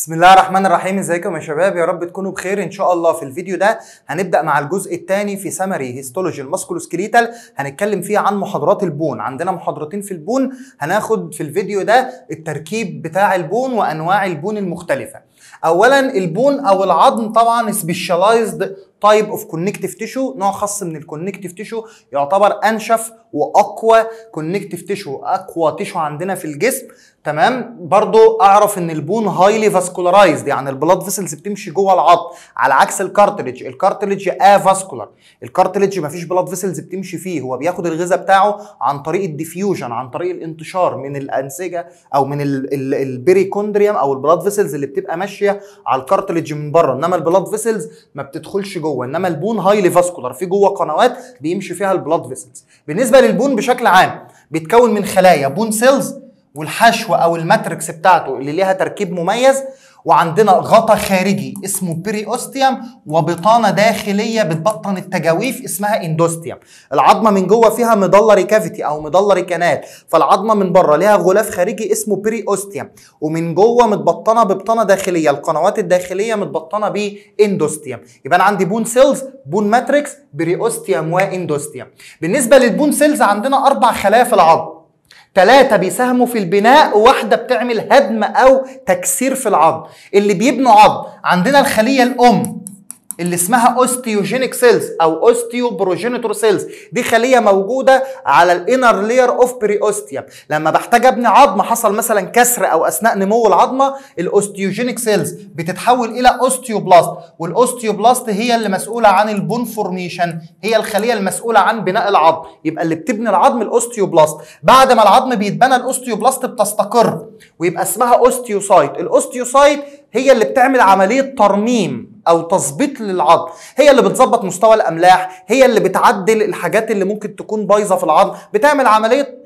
بسم الله الرحمن الرحيم ازيكم يا شباب يا رب تكونوا بخير ان شاء الله في الفيديو ده هنبدا مع الجزء الثاني في سمري هيستولوجي الماسكولوسكليتال هنتكلم فيه عن محاضرات البون عندنا محاضرتين في البون هناخد في الفيديو ده التركيب بتاع البون وانواع البون المختلفه اولا البون او العظم طبعا سبيشاليزد تايب اوف كونكتيف تيشو نوع خاص من الكونكتيف تيشو يعتبر انشف واقوى كونكتيف تيشو اقوى تيشو عندنا في الجسم تمام برضو اعرف ان البون هايلي فاسكولارايزد يعني البلاد فيسلز بتمشي جوه العظم على عكس الكارتليج الكارتليج افاسكولار الكارتليج مفيش بلاد فيسلز بتمشي فيه هو بياخد الغذاء بتاعه عن طريق الديفيوجن عن طريق الانتشار من الانسجه او من البريكوندريوم او البلاد فيسلز اللي بتبقى ماشيه على الكارتليج من بره انما البلاد فيسلز ما بتدخلش جوه انما البون هايلي فاسكولار في جوه قنوات بيمشي فيها البلاد فيسلز بالنسبه للبون بشكل عام بيتكون من خلايا بون سيلز والحشو او الماتريكس بتاعته اللي ليها تركيب مميز وعندنا غطا خارجي اسمه بريوستيوم وبطانه داخليه بتبطن التجاويف اسمها اندوستيوم العظمه من جوه فيها مدلري كافيتي او مدلري كانال فالعظمه من بره ليها غلاف خارجي اسمه بريوستيوم ومن جوه متبطنه ببطانه داخليه القنوات الداخليه متبطنه باندوستيوم يبقى انا عندي بون سيلز بون ماتريكس بريوستيوم واندوستيوم بالنسبه للبون سيلز عندنا اربع خلايا في العظم ثلاثة بيساهموا في البناء وواحدة بتعمل هدم أو تكسير في العظم اللي بيبنوا عظم عندنا الخلية الأم اللي اسمها اوستيوجينيك سيلز او اوستيو بروجينيتور سيلز دي خليه موجوده على الانر لير اوف بريوستيوم لما بحتاج ابني عظم حصل مثلا كسر او اثناء نمو العظمه الاوستيوجينيك سيلز بتتحول الى اوستيوبلاست والاوستيوبلاست هي اللي مسؤوله عن البون فورميشن هي الخليه المسؤوله عن بناء العظم يبقى اللي بتبني العظم الاوستيوبلاست بعد ما العظم بيتبنى الاوستيوبلاست بتستقر ويبقى اسمها اوستيوسايت الاوستيوسايت هي اللي بتعمل عمليه ترميم او تظبيط للعظم هي اللي بتظبط مستوى الاملاح هي اللي بتعدل الحاجات اللي ممكن تكون بايظه في العظم بتعمل عمليه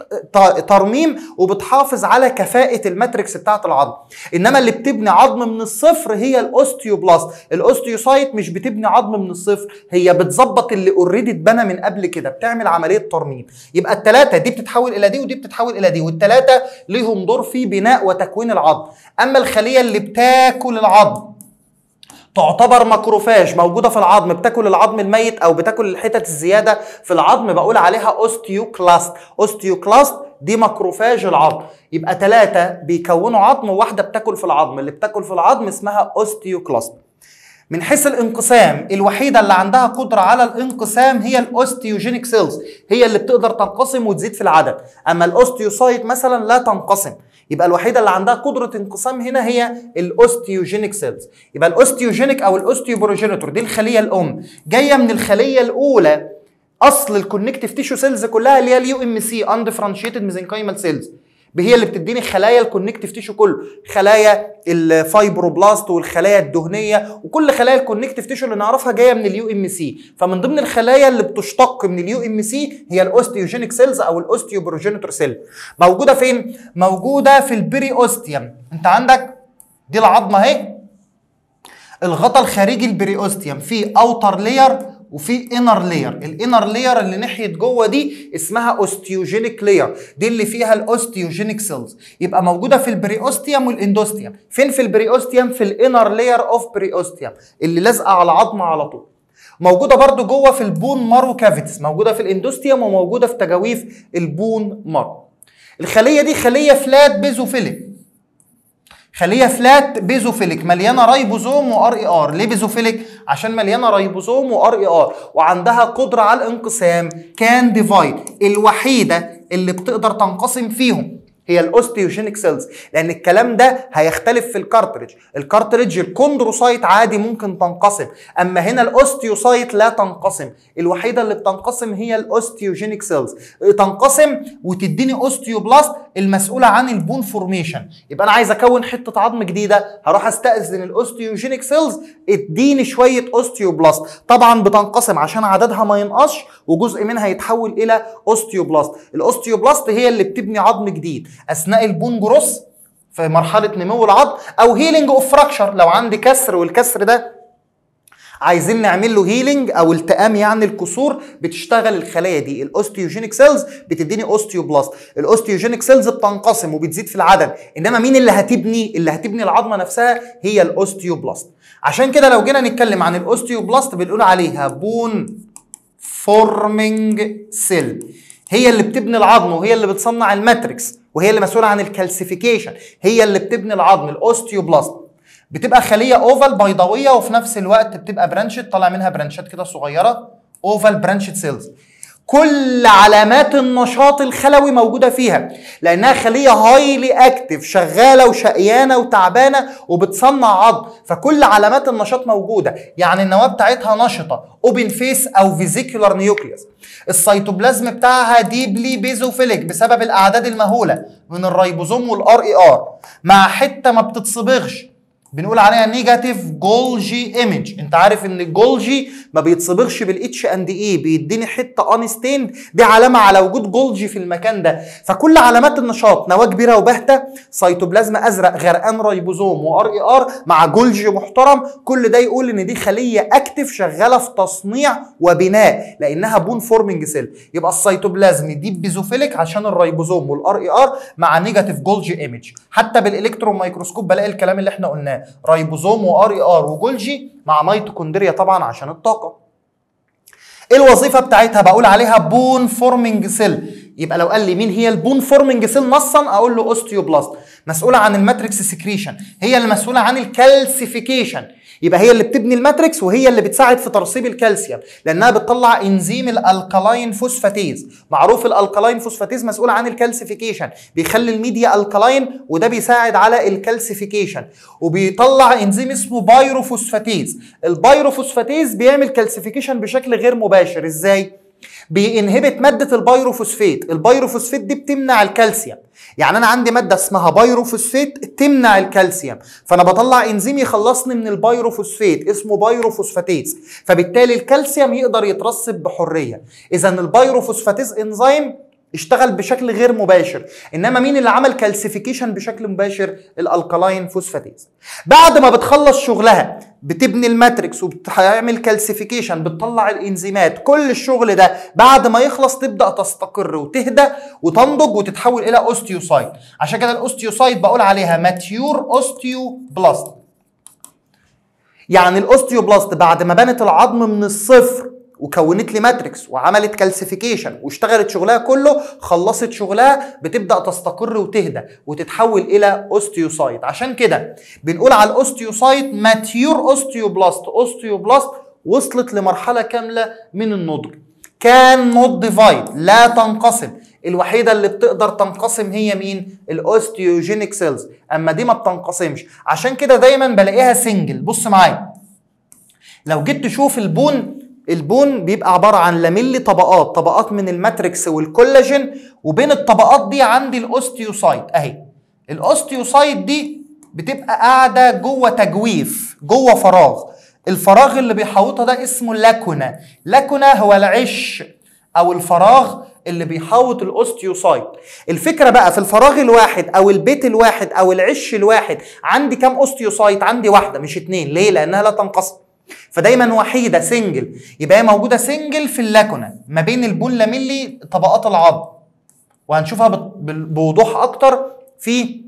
ترميم وبتحافظ على كفاءه الماتريكس بتاعه العظم انما اللي بتبني عظم من الصفر هي الاوستيوبلاست الاوستيوسايت مش بتبني عظم من الصفر هي بتظبط اللي اوريدي اتبنى من قبل كده بتعمل عمليه ترميم يبقى الثلاثه دي بتتحول الى دي ودي بتتحول الى دي والثلاثه ليهم دور في بناء وتكوين العظم اما الخليه اللي بتاكل العظم تعتبر ماكروفاج موجودة في العظم بتاكل العظم الميت أو بتاكل الحتت الزيادة في العظم بقول عليها أوستيوكلاست أوستيوكلاست دي ماكروفاج العظم يبقى ثلاثة بيكونوا عظم وواحدة بتاكل في العظم اللي بتاكل في العظم اسمها أوستيوكلاست من حيث الانقسام الوحيدة اللي عندها قدرة على الانقسام هي الاوستيوجينيك سيلز هي اللي بتقدر تنقسم وتزيد في العدد أما الاوستيوسايت مثلا لا تنقسم يبقى الوحيده اللي عندها قدره انقسام هنا هي الاوستيوجينيك سيلز يبقى الاوستيوجينيك او الاوستيوبروجينيتور دي الخليه الام جايه من الخليه الاولى اصل الكونكتيف تيشو سيلز كلها اللي هي اليو ام سي اندفرنشيتد ميزنكايمال سيلز هي اللي بتديني خلايا الكونكتيف تيشو كله خلايا الفايبروبلاست والخلايا الدهنيه وكل خلايا الكونكتيف تيشو اللي نعرفها جايه من اليو ام سي فمن ضمن الخلايا اللي بتشتق من اليو ام سي هي الاوستيوجينيك سيلز او الاوستيوبروجينيتور سيل موجوده فين موجوده في البري اوستيوم انت عندك دي العظمه اهي الغطاء الخارجي البريوستيوم فيه اوتر لير وفي انر لير الانر لير اللي ناحيه جوه دي اسمها اوستيوجينيك لير دي اللي فيها الاوستيوجينيك سيلز يبقى موجوده في البريوستيوم والاندوستيوم فين في البريوستيوم في الانر لير اوف بريوستيوم اللي لازقه على العظمه على طول موجوده برده جوه في البون مارو كافيتس موجوده في الاندوستيوم وموجوده في تجاويف البون مارو الخليه دي خليه فلات بيزوفيليك خليه فلات بيزوفيليك مليانه رايبوزوم وار اي ار ليه بيزوفيليك عشان مليانه رايبوزوم وار اي ار وعندها قدره على الانقسام كان ديفايد الوحيده اللي بتقدر تنقسم فيهم هي الاوستيوجينيك سيلز لان الكلام ده هيختلف في الكارتريج الكارتريج الكوندروسايت عادي ممكن تنقسم اما هنا الاوستيوسايت لا تنقسم الوحيده اللي بتنقسم هي الاوستيوجينيك سيلز تنقسم وتديني اوستيوبلاست المسؤوله عن البون فورميشن يبقى انا عايز اكون حته عظم جديده هروح استاذن الاوستيوجينيك سيلز اديني شويه اوستيوبلاست طبعا بتنقسم عشان عددها ما ينقصش وجزء منها يتحول الى اوستيوبلاست الاوستيوبلاست هي اللي بتبني عظم جديد اثناء البون جروس في مرحله نمو العظم او هيلينج اوف فراكشر لو عندي كسر والكسر ده عايزين نعمل له هيلينج او التئام يعني الكسور بتشتغل الخلايا دي الاوستيوجينيك سيلز بتديني اوستيوبلاست الاوستيوجينيك سيلز بتنقسم وبتزيد في العدد انما مين اللي هتبني اللي هتبني العظمه نفسها هي الاوستيوبلاست عشان كده لو جينا نتكلم عن الاوستيوبلاست بنقول عليها بون فورمينج سيل هي اللي بتبني العظم وهي اللي بتصنع الماتريكس وهي اللي مسؤوله عن الكالسيفيكيشن هي اللي بتبني العظم الاوستيوبلاست بتبقى خليه اوفال بيضاويه وفي نفس الوقت بتبقى برانشت طالع منها برانشات كده صغيره اوفال برانشت سيلز كل علامات النشاط الخلوي موجوده فيها لانها خليه هايلي اكتف شغاله وشقيانه وتعبانه وبتصنع عظم فكل علامات النشاط موجوده يعني النواه بتاعتها نشطه اوبن فيس او فيزيكولار نيوكليوس السيتوبلازم بتاعها ديبلي بيزوفيليك بسبب الاعداد المهوله من الريبوزوم والار اي ار مع حته ما بتتصبغش بنقول عليها نيجاتيف جولجي ايمج انت عارف ان الجولجي ما بيتصبغش بالاتش اند اي بيديني حته انستيند دي علامه على وجود جولجي في المكان ده فكل علامات النشاط نواه كبيره وباهته سيتوبلازم ازرق غرقان ريبوزوم وار اي ار مع جولجي محترم كل ده يقول ان دي خليه اكتف شغاله في تصنيع وبناء لانها بون فورمنج سيل يبقى السيتوبلازم دي بيزوفيليك عشان الريبوزوم والار اي ار مع نيجاتيف جولجي ايمج حتى بالالكترون مايكروسكوب بلاقي الكلام اللي احنا قلناه رايبوزوم وار اي ار وجولجي مع ميتوكوندريا طبعا عشان الطاقه ايه الوظيفه بتاعتها بقول عليها بون فورمنج سيل يبقى لو قال لي مين هي البون فورمنج سيل نصا اقول له اوستيوبلاست مسؤوله عن الماتريكس سكريشن هي اللي مسؤوله عن الكالسيفيكيشن يبقى هي اللي بتبني الماتريكس وهي اللي بتساعد في ترسيب الكالسيوم لانها بتطلع انزيم الالكالاين فوسفاتيز معروف الالكالاين فوسفاتيز مسؤول عن الكالسيفيكيشن بيخلي الميديا الكالاين وده بيساعد على الكالسيفيكيشن وبيطلع انزيم اسمه بايروفوسفاتيز البايروفوسفاتيز بيعمل كالسيفيكيشن بشكل غير مباشر ازاي بينهبت ماده البيروفوسفيت البيروفوسفيت دي بتمنع الكالسيوم يعني انا عندي ماده اسمها بايروفوسفيت تمنع الكالسيوم فانا بطلع انزيم يخلصني من البيروفوسفيت اسمه بايروفوسفاتيز فبالتالي الكالسيوم يقدر يترسب بحريه اذا البيروفوسفاتيز انزيم اشتغل بشكل غير مباشر انما مين اللي عمل كالسيفيكيشن بشكل مباشر الالكالاين فوسفاتيز بعد ما بتخلص شغلها بتبني الماتريكس وبتعمل كالسيفيكيشن بتطلع الانزيمات كل الشغل ده بعد ما يخلص تبدا تستقر وتهدى وتنضج وتتحول الى اوستيوسايت عشان كده الاوستيوسايت بقول عليها ماتيور اوستيوبلاست يعني الاوستيوبلاست بعد ما بنت العظم من الصفر وكونت لي ماتريكس وعملت كالسيفيكيشن واشتغلت شغلها كله خلصت شغلها بتبدا تستقر وتهدى وتتحول الى اوستيوسايت عشان كده بنقول على الاوستيوسايت ماتيور اوستيوبلاست اوستيوبلاست وصلت لمرحله كامله من النضج كان نوت ديفايد لا تنقسم الوحيده اللي بتقدر تنقسم هي مين الاوستيوجينيك سيلز اما دي ما بتنقسمش عشان كده دايما بلاقيها سنجل بص معايا لو جيت تشوف البون البون بيبقى عباره عن لاميلي طبقات طبقات من الماتريكس والكولاجين وبين الطبقات دي عندي الاوستيوسايت اهي الاوستيوسايت دي بتبقى قاعده جوه تجويف جوه فراغ الفراغ اللي بيحوطها ده اسمه لاكونا لاكونا هو العش او الفراغ اللي بيحوط الاوستيوسايت الفكره بقى في الفراغ الواحد او البيت الواحد او العش الواحد عندي كام اوستيوسايت عندي واحده مش اتنين ليه لانها لا تنقسم فدايما وحيده سنجل يبقى هي موجوده سنجل في اللاكونه ما بين البون لاميلي طبقات العظم وهنشوفها بوضوح اكتر في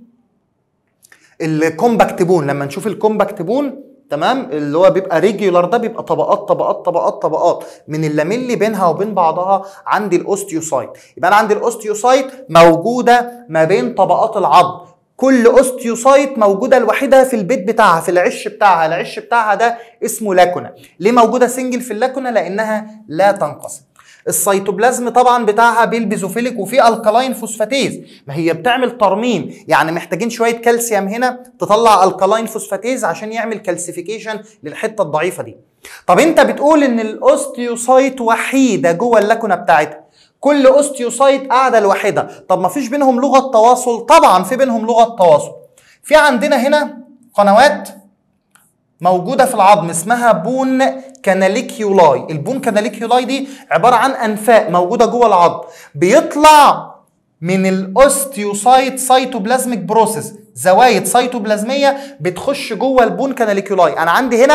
الكومباكت بون لما نشوف الكومباكت بون تمام اللي هو بيبقى ريجولار ده بيبقى طبقات طبقات طبقات طبقات من اللاميلي بينها وبين بعضها عندي الاوستيوسايت يبقى انا عندي الاوستيوسايت موجوده ما بين طبقات العظم كل اوستيوسايت موجوده لوحدها في البيت بتاعها في العش بتاعها العش بتاعها ده اسمه لاكونا ليه موجوده سنجل في اللاكونا لانها لا تنقسم السيتوبلازم طبعا بتاعها بالبيزوفيليك وفي الكالاين فوسفاتيز ما هي بتعمل ترميم يعني محتاجين شويه كالسيوم هنا تطلع الكالاين فوسفاتيز عشان يعمل كالسيفيكيشن للحته الضعيفه دي طب انت بتقول ان الاوستيوسايت وحيده جوه اللاكونا بتاعتها كل اوستيوسايت قاعده لوحدها طب ما فيش بينهم لغه تواصل طبعا في بينهم لغه تواصل في عندنا هنا قنوات موجوده في العظم اسمها بون كاناليكيولاي البون كاناليكيولاي دي عباره عن انفاق موجوده جوه العظم بيطلع من الاوستيوسايت سايتوبلازميك بروسيس زوايد سيتوبلازميه بتخش جوه البون كاناليكيولاي انا عندي هنا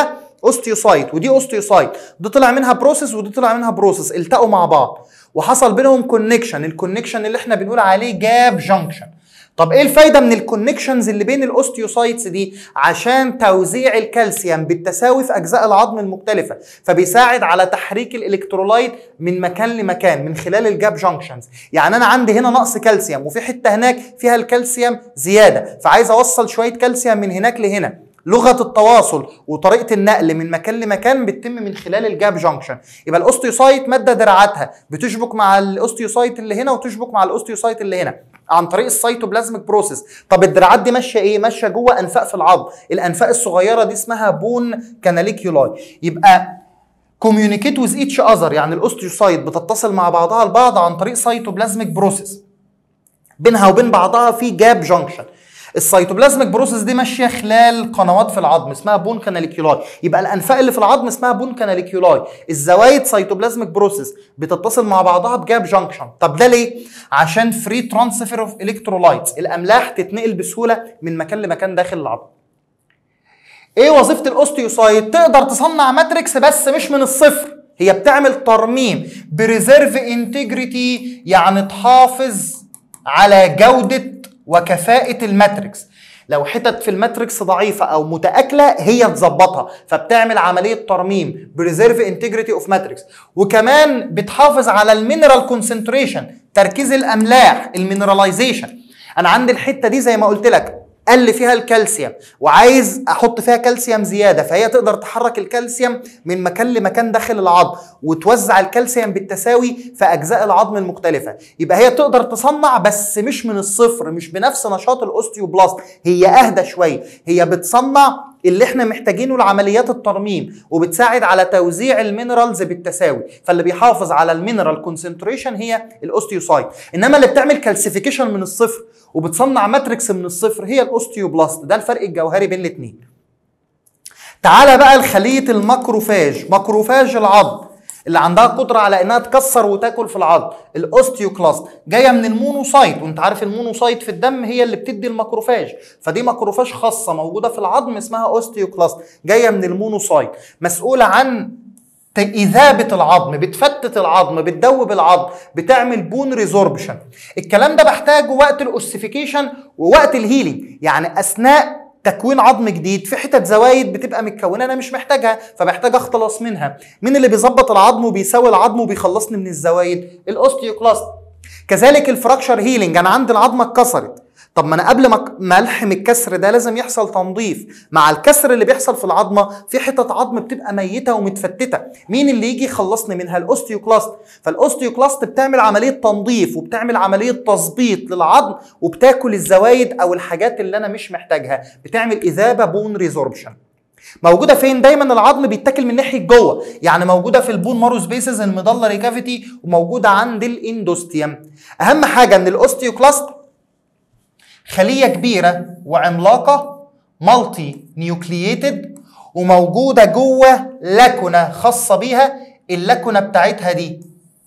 اوستيوسايت ودي اوستيوسايت دي طلع منها بروسيس ودي طلع منها بروسيس التقوا مع بعض وحصل بينهم كونكشن الكونكشن اللي احنا بنقول عليه جاب جانكشن طب ايه الفايده من الكونكشنز اللي بين الاوستيوسايتس دي عشان توزيع الكالسيوم بالتساوي في اجزاء العظم المختلفه فبيساعد على تحريك الالكترولايت من مكان لمكان من خلال الجاب جانكشنز يعني انا عندي هنا نقص كالسيوم وفي حته هناك فيها الكالسيوم زياده فعايز اوصل شويه كالسيوم من هناك لهنا لغه التواصل وطريقه النقل من مكان لمكان بتتم من خلال الجاب جانكشن يبقى الاوستيوسايت ماده دراعاتها بتشبك مع الاوستيوسايت اللي هنا وتشبك مع الاوستيوسايت اللي هنا عن طريق السيتوبلازميك بروسيس طب الدراعات دي ماشيه ايه ماشيه جوه انفاق في العظم الانفاق الصغيره دي اسمها بون كاناليكيولاي يبقى كوميونيكيت ويز ايتش اذر يعني الاوستيوسايت بتتصل مع بعضها البعض عن طريق سيتوبلازميك بروسيس بينها وبين بعضها في جاب جانكشن السيتوبلازميك بروسيس دي ماشيه خلال قنوات في العظم اسمها بون كاناليكيولاي يبقى الانفاق اللي في العظم اسمها بون كاناليكيولاي الزوايد سيتوبلازميك بروسيس بتتصل مع بعضها بجاب جانكشن طب ده ليه عشان فري ترانسفير اوف الكترولايتس الاملاح تتنقل بسهوله من مكان لمكان داخل العظم ايه وظيفه الاوستيوسايت تقدر تصنع ماتريكس بس مش من الصفر هي بتعمل ترميم بريزيرف انتجريتي يعني تحافظ على جوده وكفاءة الماتريكس لو حتت في الماتريكس ضعيفة أو متآكلة هي تظبطها فبتعمل عملية ترميم بريزيرف انتجريتي اوف ماتريكس وكمان بتحافظ على المينرال كونسنتريشن تركيز الأملاح المينراليزيشن أنا عندي الحتة دي زي ما قلت لك قل فيها الكالسيوم وعايز احط فيها كالسيوم زياده فهي تقدر تحرك الكالسيوم من مكان لمكان داخل العظم وتوزع الكالسيوم بالتساوي في اجزاء العظم المختلفه يبقى هي تقدر تصنع بس مش من الصفر مش بنفس نشاط الاوستيوبلاست هي اهدى شويه هي بتصنع اللي احنا محتاجينه لعمليات الترميم وبتساعد على توزيع المينرالز بالتساوي فاللي بيحافظ على المينرال كونسنتريشن هي الاوستيوسايت انما اللي بتعمل كالسيفيكيشن من الصفر وبتصنع ماتريكس من الصفر هي الاوستيوبلاست ده الفرق الجوهري بين الاثنين تعالى بقى لخليه الماكروفاج ماكروفاج العظم اللي عندها قدره على انها تكسر وتاكل في العظم الاوستيوكلاست جايه من المونوسايت وانت عارف المونوسايت في الدم هي اللي بتدي الماكروفاج فدي ماكروفاج خاصه موجوده في العظم اسمها اوستيوكلاست جايه من المونوسايت مسؤوله عن إذابة العظم بتفتت العظم بتدوب العظم بتعمل بون ريزوربشن الكلام ده بحتاجه وقت الاوسيفيكيشن ووقت الهيلينج يعني أثناء تكوين عظم جديد في حتت زوايد بتبقى متكونه انا مش محتاجها فبحتاج اخلص منها مين اللي بيظبط العظم وبيساوي العظم وبيخلصني من الزوايد الاوستيوكلاست كذلك الفراكشر هيلينج انا عندي العظمه اتكسرت طب ما انا قبل ما الحم الكسر ده لازم يحصل تنظيف مع الكسر اللي بيحصل في العظمه في حتت عظم بتبقى ميته ومتفتته مين اللي يجي يخلصني منها الاوستيوكلاست فالاوستيوكلاست بتعمل عمليه تنظيف وبتعمل عمليه تظبيط للعظم وبتاكل الزوايد او الحاجات اللي انا مش محتاجها بتعمل اذابه بون ريزوربشن موجوده فين دايما العظم بيتاكل من ناحيه جوه يعني موجوده في البون مارو سبيسز الميدالري كافيتي وموجوده عند الاندوستيوم اهم حاجه ان الاوستيوكلاست خلية كبيرة وعملاقة مالتي نيوكلييتد وموجودة جوه لكنة خاصة بيها اللكنة بتاعتها دي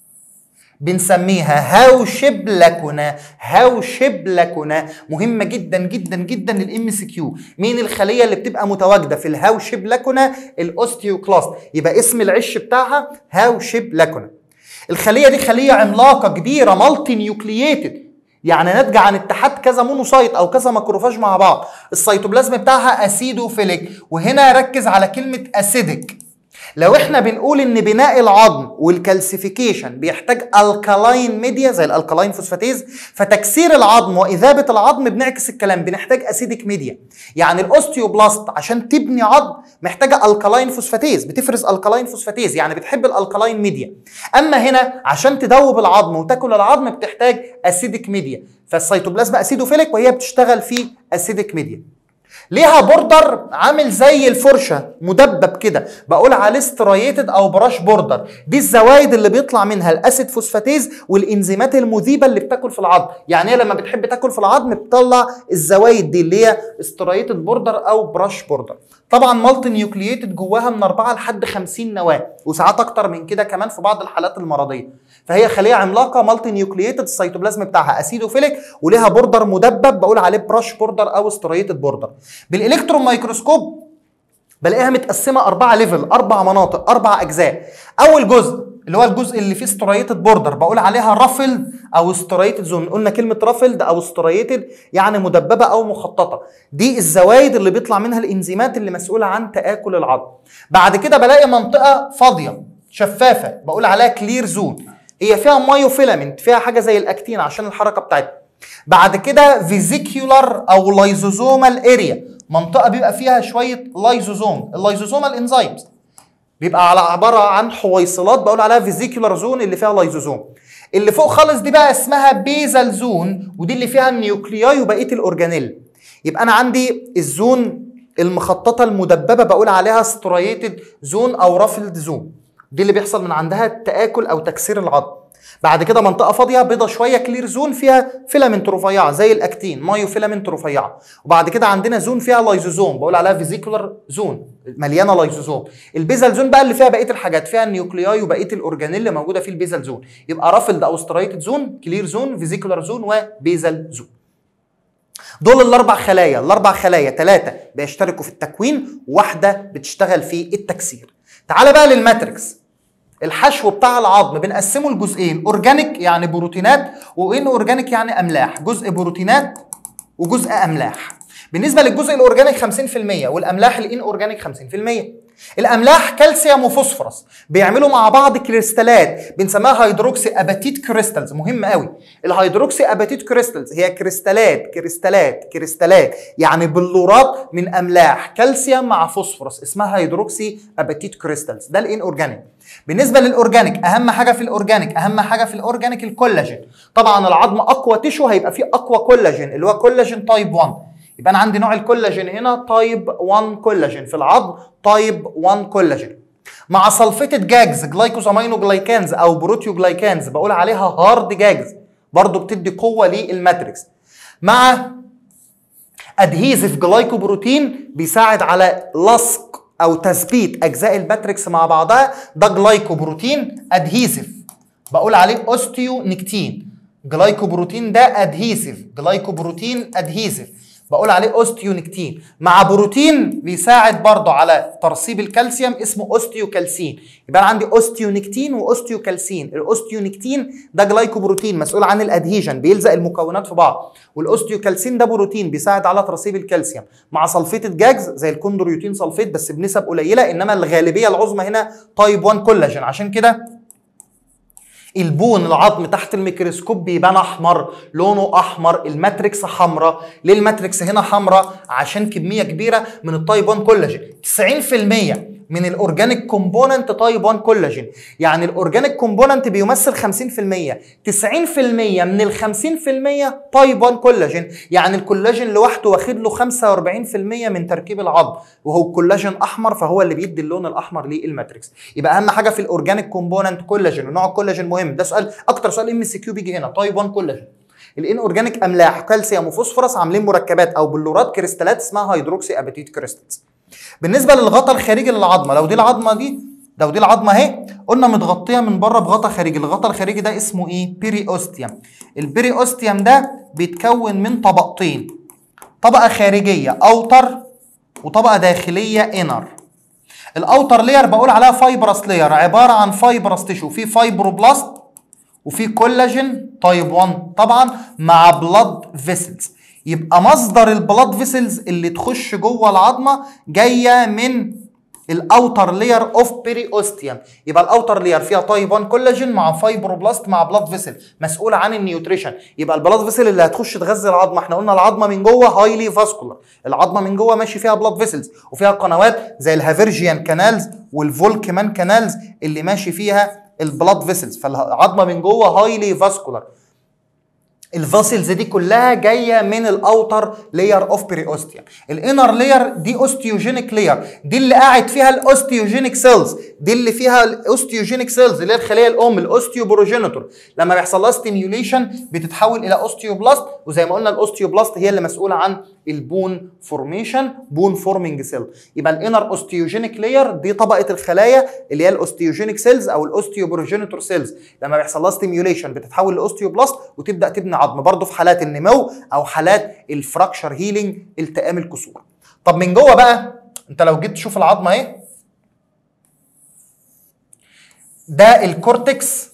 بنسميها هاوشب لكنة هاوشب لكنة مهمة جدا جدا جدا للام سي كيو مين الخلية اللي بتبقى متواجدة في الهاوشب لكنة الاوستيوكلاست يبقى اسم العش بتاعها هاوشب لكنة الخلية دي خلية عملاقة كبيرة مالتي نيوكلييتد يعني ناتجه عن اتحاد كذا مونوسايت او كذا ماكروفاج مع بعض السيتوبلازم بتاعها اسيدوفيليك وهنا ركز على كلمه اسيدك لو احنا بنقول ان بناء العظم والكالسيفيكيشن بيحتاج الكالاين ميديا زي الالكالاين فوسفاتيز فتكسير العظم واذابه العظم بنعكس الكلام بنحتاج اسيدك ميديا يعني الاوستيوبلاست عشان تبني عظم محتاجه الكالاين فوسفاتيز بتفرز الكالاين فوسفاتيز يعني بتحب الالكالاين ميديا اما هنا عشان تدوب العظم وتاكل العظم بتحتاج اسيدك ميديا فالسيتوبلازم اسيدوفيليك وهي بتشتغل في اسيدك ميديا ليها بوردر عامل زي الفرشه مدبب كده بقول عليه سترايتد او براش بوردر دي الزوايد اللي بيطلع منها الاسيد فوسفاتيز والانزيمات المذيبه اللي بتاكل في العظم يعني هي لما بتحب تاكل في العظم بتطلع الزوايد دي اللي هي سترايتد بوردر او براش بوردر طبعا مالتي نيوكلييتد جواها من 4 لحد 50 نواه وساعات اكتر من كده كمان في بعض الحالات المرضيه فهي خليه عملاقه مالتي نيوكلييتد السيتوبلازم بتاعها اسيدوفيليك وليها بوردر مدبب بقول عليه براش بوردر او ستريتد بوردر بالالكترون مايكروسكوب بلاقيها متقسمه اربعه ليفل اربع مناطق اربع اجزاء اول جزء اللي هو الجزء اللي فيه ستريتد بوردر بقول عليها رافلد او ستريتد زون قلنا كلمه رافلد او ستريتد يعني مدببه او مخططه دي الزوايد اللي بيطلع منها الانزيمات اللي مسؤوله عن تاكل العظم بعد كده بلاقي منطقه فاضيه شفافه بقول عليها كلير زون هي فيها مايوفيلامنت فيها حاجه زي الاكتين عشان الحركه بتاعتها بعد كده فيزيكيولار او لايزوزومال اريا منطقه بيبقى فيها شويه لايزوزوم اللايزوزومال انزيمز بيبقى على عباره عن حويصلات بقول عليها فيزيكولار زون اللي فيها لايزوزوم اللي فوق خالص دي بقى اسمها بيزال زون ودي اللي فيها النيوكلياي وبقيه الاورجانيل يبقى انا عندي الزون المخططه المدببه بقول عليها ستريتد زون او رافلد زون دي اللي بيحصل من عندها تاكل او تكسير العظم بعد كده منطقه فاضيه بيضه شويه كلير زون فيها فيلامنت رفيعه زي الاكتين مايو فيلامنت رفيعه وبعد كده عندنا زون فيها لايزوزوم بقول عليها فيزيكولار زون مليانه لايزوزوم البيزل زون بقى اللي فيها بقيه الحاجات فيها النيوكلياي وبقيه الاورجانيل اللي موجوده في البيزل زون يبقى رافلد او سترايتد زون كلير زون فيزيكولار زون وبيزل زون دول الاربع خلايا الاربع خلايا ثلاثه بيشتركوا في التكوين وواحده بتشتغل في التكسير تعال بقى للماتريكس الحشو بتاع العظم بنقسمه لجزئين اورجانيك يعني بروتينات وان اورجانيك يعني املاح جزء بروتينات وجزء املاح بالنسبه للجزء الاورجانيك 50% والاملاح الان اورجانيك 50% الاملاح كالسيوم وفوسفورس بيعملوا مع بعض كريستالات بنسميها هيدروكسي اباتيت كريستالز مهم قوي الهيدروكسي اباتيت كريستالز هي كريستالات كريستالات كريستالات يعني بلورات من املاح كالسيوم مع فوسفورس اسمها هيدروكسي اباتيت كريستالز ده الان اورجانيك بالنسبه للاورجانيك اهم حاجه في الاورجانيك اهم حاجه في الاورجانيك الكولاجين طبعا العظم اقوى تشو هيبقى فيه اقوى كولاجين اللي هو كولاجين تايب 1 يبقى انا عندي نوع الكولاجين هنا تايب 1 كولاجين في العظم تايب 1 كولاجين مع سلفيتد جاجز جلايكوزامينو جلايكانز او بروتيو جلايكانز بقول عليها هارد جاجز برضو بتدي قوه للماتريكس مع ادهيزف جلايكوبروتين بيساعد على لصق او تثبيت اجزاء الماتريكس مع بعضها ده جلايكوبروتين ادهيزف بقول عليه اوستيو نيكتين جلايكوبروتين ده ادهيسيف جلايكوبروتين ادهيسيف بقول عليه اوستيونكتين مع بروتين بيساعد برضه على ترسيب الكالسيوم اسمه اوستيوكالسين يبقى انا عندي اوستيونكتين واوستيوكالسين الاوستيونكتين ده جلايكوبروتين مسؤول عن الادهيجن بيلزق المكونات في بعض والاوستيوكالسين ده بروتين بيساعد على ترسيب الكالسيوم مع سلفيت جاجز زي الكوندرويوتين سلفيت بس بنسب قليله انما الغالبيه العظمى هنا تايب 1 كولاجين عشان كده البون العظم تحت الميكروسكوب بيبان احمر لونه احمر الماتريكس حمراء ليه الماتريكس هنا حمراء عشان كميه كبيره من التايب 1 كولاجين 90% من الاورجانيك كومبوننت تايب 1 كولاجين يعني الاورجانيك كومبوننت بيمثل 50% 90% من ال 50% تايب 1 كولاجين يعني الكولاجين لوحده واخد له 45% من تركيب العظم وهو الكولاجين احمر فهو اللي بيدي اللون الاحمر للماتريكس يبقى اهم حاجه في الاورجانيك كومبوننت كولاجين ونوع الكولاجين مهم ده سؤال اكتر سؤال ام سي كيو بيجي هنا تايب 1 كولاجين الان اورجانيك املاح كالسيوم وفوسفورس عاملين مركبات او بلورات كريستالات اسمها هيدروكسي اباتيت كريستالز بالنسبه للغطاء الخارجي للعظمه لو دي العظمه دي لو دي العظمه اهي قلنا متغطيه من بره بغطاء خارجي الغطاء الخارجي ده اسمه ايه بيري اوستيوم البيري اوستيوم ده بيتكون من طبقتين طبقه خارجيه اوتر وطبقه داخليه انر الاوتر لير بقول عليها فايبرس لير عباره عن فايبرس تيشو في فايبروبلاست وفي كولاجين تايب 1 طبعا مع بلاد فيسلز يبقى مصدر البلاد فيسلز اللي تخش جوه العظمه جايه من الاوتر لير اوف بيري اوستيوم يبقى الاوتر لير فيها تايب 1 كولاجين مع فايبروبلاست مع بلاد فيسل مسؤوله عن النيوتريشن يبقى البلاد فيسل اللي هتخش تغذي العظمه احنا قلنا العظمه من جوه هايلي فاسكولار العظمه من جوه ماشي فيها بلاد فيسلز وفيها قنوات زي الهافيرجيان كانالز والفولكمان كانالز اللي ماشي فيها البلاد فيسلز فالعظمه من جوه هايلي فاسكولار الفاسلز دي كلها جايه من الاوتر لاير اوف بريوستيوم الانر لاير دي اوستيوجينيك لاير دي اللي قاعد فيها الاوستيوجينيك سيلز دي اللي فيها الاوستيوجينيك سيلز اللي هي الخليه الام الاوستيوبروجينيتور لما بيحصل لها ستيميوليشن بتتحول الى اوستيوبلاست وزي ما قلنا الاوستيوبلاست هي اللي مسؤوله عن البون فورميشن بون فورمينج سيل يبقى الانر اوستيوجينيك لاير دي طبقه الخلايا اللي هي الاوستيوجينيك سيلز او الاوستيوبروجينيتور سيلز لما بيحصل لها ستيميوليشن بتتحول لاوستيوبلاست وتبدا تبني عظم برضه في حالات النمو او حالات الفراكشر هيلينج التئام الكسور طب من جوه بقى انت لو جيت تشوف العظمه اهي ده الكورتكس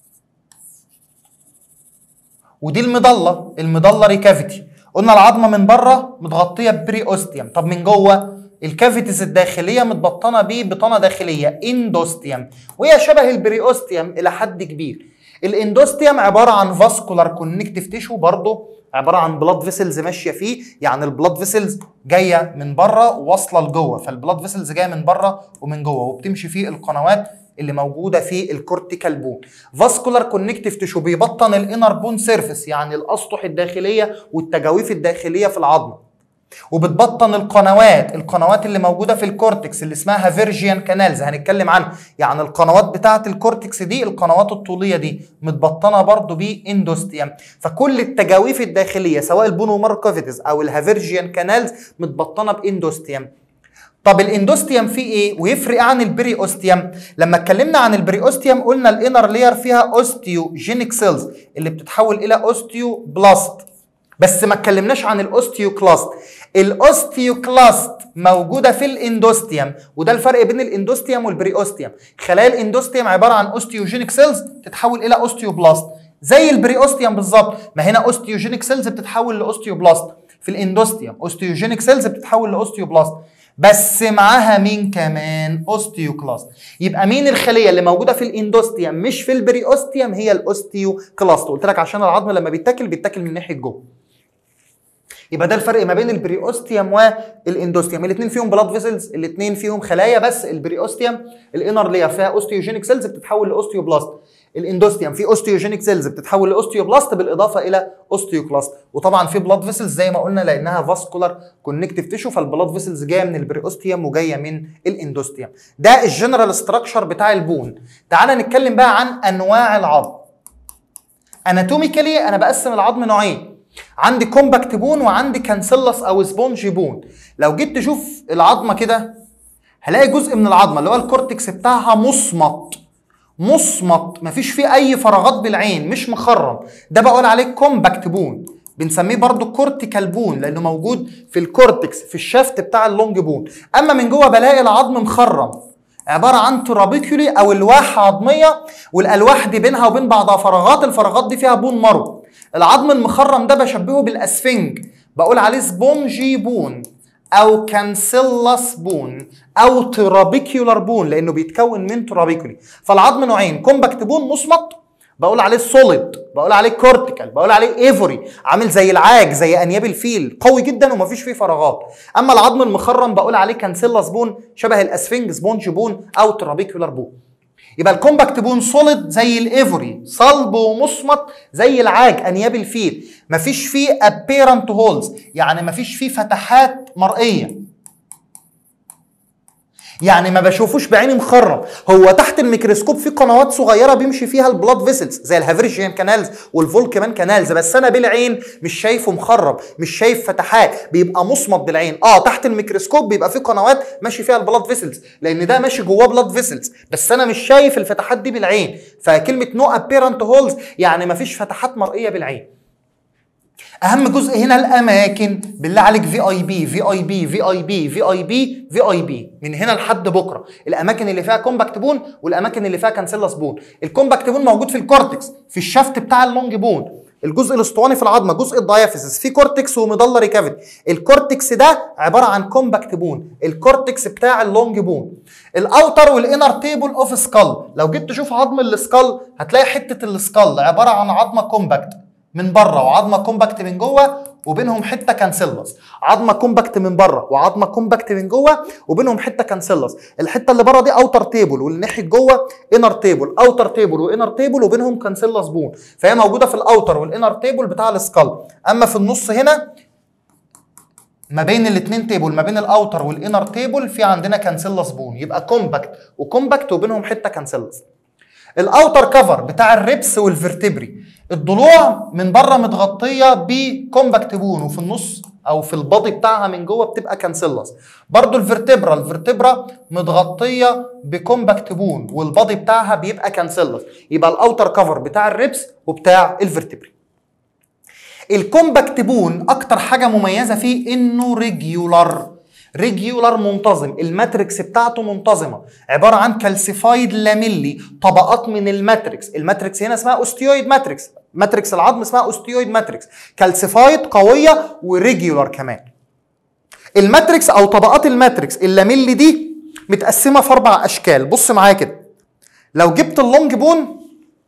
ودي المضله المضله ريكافيتي قلنا العظمه من بره متغطيه ببري اوستيوم طب من جوه الكافيتيز الداخليه متبطنه بيه بطانه داخليه اندوستيوم وهي شبه البري اوستيوم الى حد كبير الاندوستيوم عباره عن فاسكولار كونكتيف تيشو برضه عباره عن بلاد فيسلز ماشيه فيه يعني البلاد فيسلز جايه من بره واصله لجوه فالبلاد فيسلز جايه من بره ومن جوه وبتمشي فيه القنوات اللي موجوده في الكورتيكال بون فاسكولار كونكتيف تيشو بيبطن الانر بون سيرفيس يعني الاسطح الداخليه والتجاويف الداخليه في العظمه وبتبطن القنوات القنوات اللي موجوده في الكورتكس اللي اسمها فيرجيان كانالز هنتكلم عنها يعني القنوات بتاعه الكورتكس دي القنوات الطوليه دي متبطنه برضو باندوستيوم فكل التجاويف الداخليه سواء البونومار كافيتيز او الهافيرجيان كانالز متبطنه باندوستيوم طب الاندوستيوم فيه ايه ويفرق عن البري اوستيوم لما اتكلمنا عن البري اوستيوم قلنا الانر لير فيها اوستيوجينيك سيلز اللي بتتحول الى اوستيو بلاست بس ما اتكلمناش عن الاوستيوكلاست الاوستيوكلاست موجوده في الاندوستيوم وده الفرق بين الاندوستيوم والبري اوستيوم خلايا الاندوستيوم عباره عن اوستيوجينيك سيلز تتحول الى اوستيوبلاست زي البري اوستيوم بالظبط ما هنا اوستيوجينيك سيلز بتتحول لاوستيوبلاست في الاندوستيوم اوستيوجينيك سيلز بتتحول لاوستيوبلاست بس معاها مين كمان اوستيوكلاست يبقى مين الخليه اللي موجوده في الاندوستيوم مش في البري اوستيوم هي الاوستيوكلاست قلت لك عشان العظم لما بيتاكل بيتاكل من ناحيه جوه يبقى ده الفرق ما بين البريوستيوم والاندوستيوم الاثنين فيهم بلاد فيسلز الاثنين فيهم خلايا بس البريوستيوم الانر لير فيها اوستيوجينيك سيلز بتتحول لاوستيوبلاست الاندوستيوم في اوستيوجينيك سيلز بتتحول لاوستيوبلاست بالاضافه الى اوستيوكلاست وطبعا في بلاد فيسلز زي ما قلنا لانها فاسكولار كونكتيف تيشو فالبلاد فيسلز جايه من البريوستيوم وجايه من الاندوستيوم ده الجنرال ستراكشر بتاع البون تعال نتكلم بقى عن انواع العظم اناتوميكالي انا بقسم العظم نوعين عندي كومباكت بون وعندي كانسيلس او سبونج بون لو جيت تشوف العظمه كده هلاقي جزء من العظمه اللي هو الكورتكس بتاعها مصمت مصمت مفيش فيه اي فراغات بالعين مش مخرم ده بقول عليه كومباكت بون بنسميه برضو كورتيكال بون لانه موجود في الكورتكس في الشافت بتاع اللونج بون اما من جوه بلاقي العظم مخرم عباره عن ترابيكولي او الواح عظميه والالواح دي بينها وبين بعضها فراغات الفراغات دي فيها بون مرو العظم المخرم ده بشبهه بالاسفنج بقول عليه سبونجي بون او كانسيلاس بون او ترابيكيولار بون لانه بيتكون من ترابيكولي فالعظم نوعين كومباكت بون مصمت بقول عليه سوليد بقول عليه كورتيكال بقول عليه ايفوري عامل زي العاج زي انياب الفيل قوي جدا ومفيش فيه فراغات اما العظم المخرم بقول عليه كانسيلاس بون شبه الاسفنج سبونج بون او ترابيكيولار بون يبقى الكومباكت بون سوليد زي الايفوري صلب ومصمت زي العاج انياب الفيل مفيش فيه ابيرنت هولز يعني مفيش فيه فتحات مرئيه يعني ما بشوفوش بعيني مخرم هو تحت الميكروسكوب في قنوات صغيره بيمشي فيها البلاد فيسلز زي الهافريجيان كانالز والفولكمان كانالز بس انا بالعين مش شايفه مخرم مش شايف فتحات بيبقى مصمت بالعين اه تحت الميكروسكوب بيبقى في قنوات ماشي فيها البلاد فيسلز لان ده ماشي جواه بلاد فيسلز بس انا مش شايف الفتحات دي بالعين فكلمه نو ابيرنت هولز يعني ما فيش فتحات مرئيه بالعين اهم جزء هنا الاماكن بالله عليك في اي بي في اي بي في اي بي في اي بي في اي بي من هنا لحد بكره الاماكن اللي فيها كومباكت بون والاماكن اللي فيها كانسيلاس بون الكومباكت بون موجود في الكورتكس في الشفت بتاع اللونج بون الجزء الاسطواني في العظمه جزء الدايافيسس في كورتكس ومضله كافيتي الكورتكس ده عباره عن كومباكت بون الكورتكس بتاع اللونج بون الاوتر والانر تيبل اوف سكال لو جيت تشوف عظم السكال هتلاقي حته السكال عباره عن عظمه كومباكت من بره وعظمه كومباكت من جوه وبينهم حته كانسيلس عظمه كومباكت من بره وعظمه كومباكت من جوه وبينهم حته كانسيلس الحته اللي بره دي اوتر تيبل واللي ناحيه جوه انر تيبل اوتر تيبل وانر تيبل وبينهم كانسيلس بون فهي موجوده في الاوتر والانر تيبل بتاع السكال اما في النص هنا ما بين الاثنين تيبل ما بين الاوتر والانر تيبل في عندنا كانسيلس بون يبقى كومباكت وكومباكت وبينهم حته كانسيلس الاوتر كفر بتاع الريبس والفرتبري الضلوع من بره متغطيه بكومباكت بون وفي النص او في البادي بتاعها من جوه بتبقى كانسيلس برضو الفرتبرا الفرتبرا متغطيه بكومباكت بون والبادي بتاعها بيبقى كانسيلس يبقى الاوتر كفر بتاع الريبس وبتاع الفرتبري الكومباكت بون اكتر حاجه مميزه فيه انه ريجيولار ريجيولار منتظم الماتريكس بتاعته منتظمه عباره عن كالسيفايد لاميلي طبقات من الماتريكس الماتريكس هنا اسمها اوستيويد ماتريكس ماتريكس العظم اسمها اوستيويد ماتريكس كالسيفايد قويه وريجيولار كمان الماتريكس او طبقات الماتريكس اللاميلي دي متقسمه في اربع اشكال بص معايا كده لو جبت اللونج بون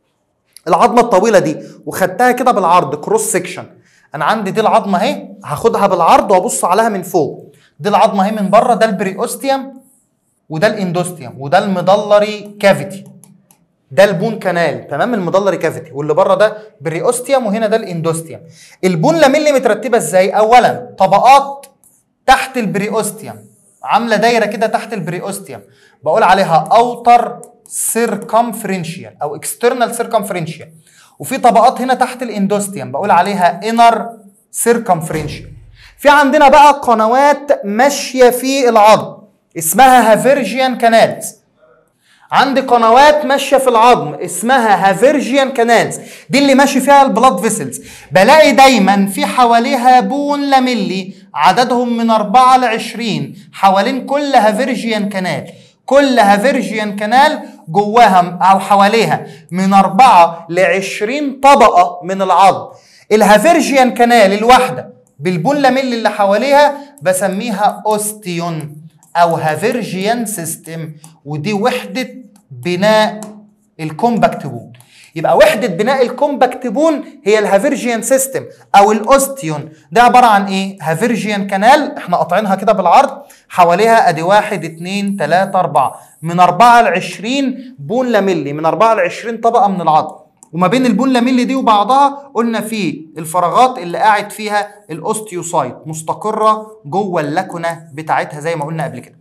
العظمه الطويله دي وخدتها كده بالعرض كروس سيكشن انا عندي دي العظمه اهي هاخدها بالعرض وابص عليها من فوق دي العظمه اهي من بره ده البريوستيوم وده الاندوستيوم وده المضلري كافيتي ده البون كانال تمام المضلري كافيتي واللي بره ده بريوستيوم وهنا ده الاندوستيوم البون لاميلي مترتبه ازاي اولا طبقات تحت البريوستيوم عامله دايره كده تحت البريوستيوم بقول عليها اوتر سيركمفرنشيال او اكسترنال سيركمفرنشيال وفي طبقات هنا تحت الاندوستيوم بقول عليها انر سيركمفرنشيال في عندنا بقى قنوات ماشيه في العظم اسمها هافيرجيان كانالز عندي قنوات ماشيه في العظم اسمها هافيرجيان كانالز دي اللي ماشي فيها البلاد فيسلز بلاقي دايما في حواليها بون لاميلي عددهم من 4 ل 20 حوالين كل هافيرجيان كانال كل هافيرجيان كانال جواها او حواليها من 4 ل 20 طبقه من العظم الهافيرجيان كانال الواحده بالبون لاميلي اللي حواليها بسميها اوستيون او هافيرجيان سيستم ودي وحده بناء الكومباكت بون يبقى وحده بناء الكومباكت بون هي الهافيرجيان سيستم او الاوستيون ده عباره عن ايه هافيرجيان كانال احنا قاطعينها كده بالعرض حواليها ادي واحد اتنين تلاته اربعه من اربعه ل 20 بون لاميلي من اربعه ل 20 طبقه من العظم وما بين البون لاميلي دي وبعضها قلنا في الفراغات اللي قاعد فيها الاوستيوسايت مستقره جوه اللاكونه بتاعتها زي ما قلنا قبل كده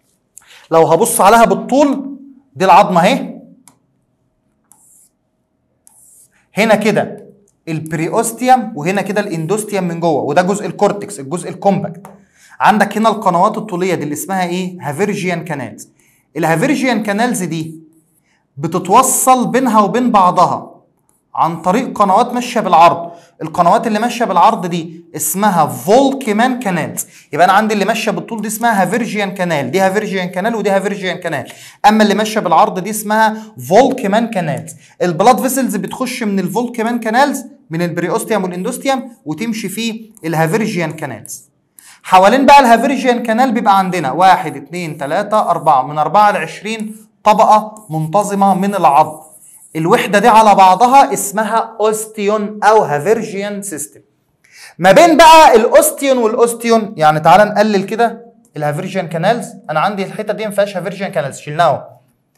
لو هبص عليها بالطول دي العظمه اهي هنا كده البريوستيوم وهنا كده الاندوستيوم من جوه وده جزء الكورتكس الجزء الكومباكت عندك هنا القنوات الطوليه دي اللي اسمها ايه هافيرجيان كانالز الهافيرجيان كانالز دي بتتوصل بينها وبين بعضها عن طريق قنوات ماشيه بالعرض القنوات اللي ماشيه بالعرض دي اسمها فولكمان كانالز يبقى انا عندي اللي ماشيه بالطول دي اسمها هافيرجيان كانال دي هافيرجيان كانال ودي هافيرجيان كانال اما اللي ماشيه بالعرض دي اسمها فولكمان كانالز البلاد فيسلز بتخش من الفولكمان كانالز من البريوستيوم والاندوستيوم وتمشي في الهافيرجيان كانالز حوالين بقى الهافيرجيان كانال بيبقى عندنا واحد اتنين تلاتة أربعة من أربعة لعشرين طبقة منتظمة من العظم الوحدة دي على بعضها اسمها اوستيون او هافيرجيان سيستم ما بين بقى الاوستيون والاوستيون يعني تعالى نقلل كده الهافيرجيان كانالز انا عندي الحته دي ما فيهاش هافيرجيان كانالز شلناها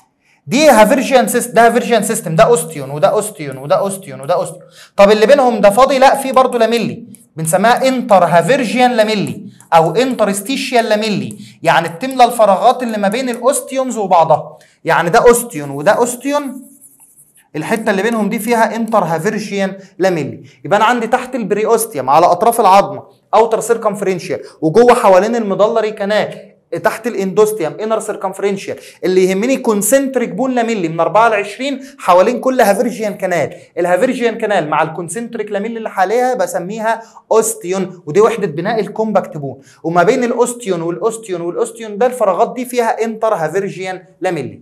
دي هافيرجيان سيستم ده هافيرجيان سيستم ده اوستيون وده اوستيون وده اوستيون وده اوستيون طب اللي بينهم ده فاضي لا في برضه لاميلي بنسميها انتر هافيرجيان لاميلي او انترستيشيال لاميلي يعني بتملى الفراغات اللي ما بين الاوستيونز وبعضها يعني ده اوستيون وده اوستيون الحته اللي بينهم دي فيها انتر هافيرجيان لاميلي يبقى انا عندي تحت البريوستيوم على اطراف العظمه اوتر سيركمفرنشيال وجوه حوالين المضلري كانال تحت الاندوستيوم انر سيركمفرنشيال اللي يهمني كونسنتريك بون لاميلي من 4 ل 20 حوالين كل هافيرجيان كانال الهافيرجيان كانال مع الكونسنتريك لاميلي اللي حواليها بسميها اوستيون ودي وحده بناء الكومباكت بون وما بين الاوستيون والاوستيون والاوستيون ده الفراغات دي فيها انتر هافيرجيان لاميلي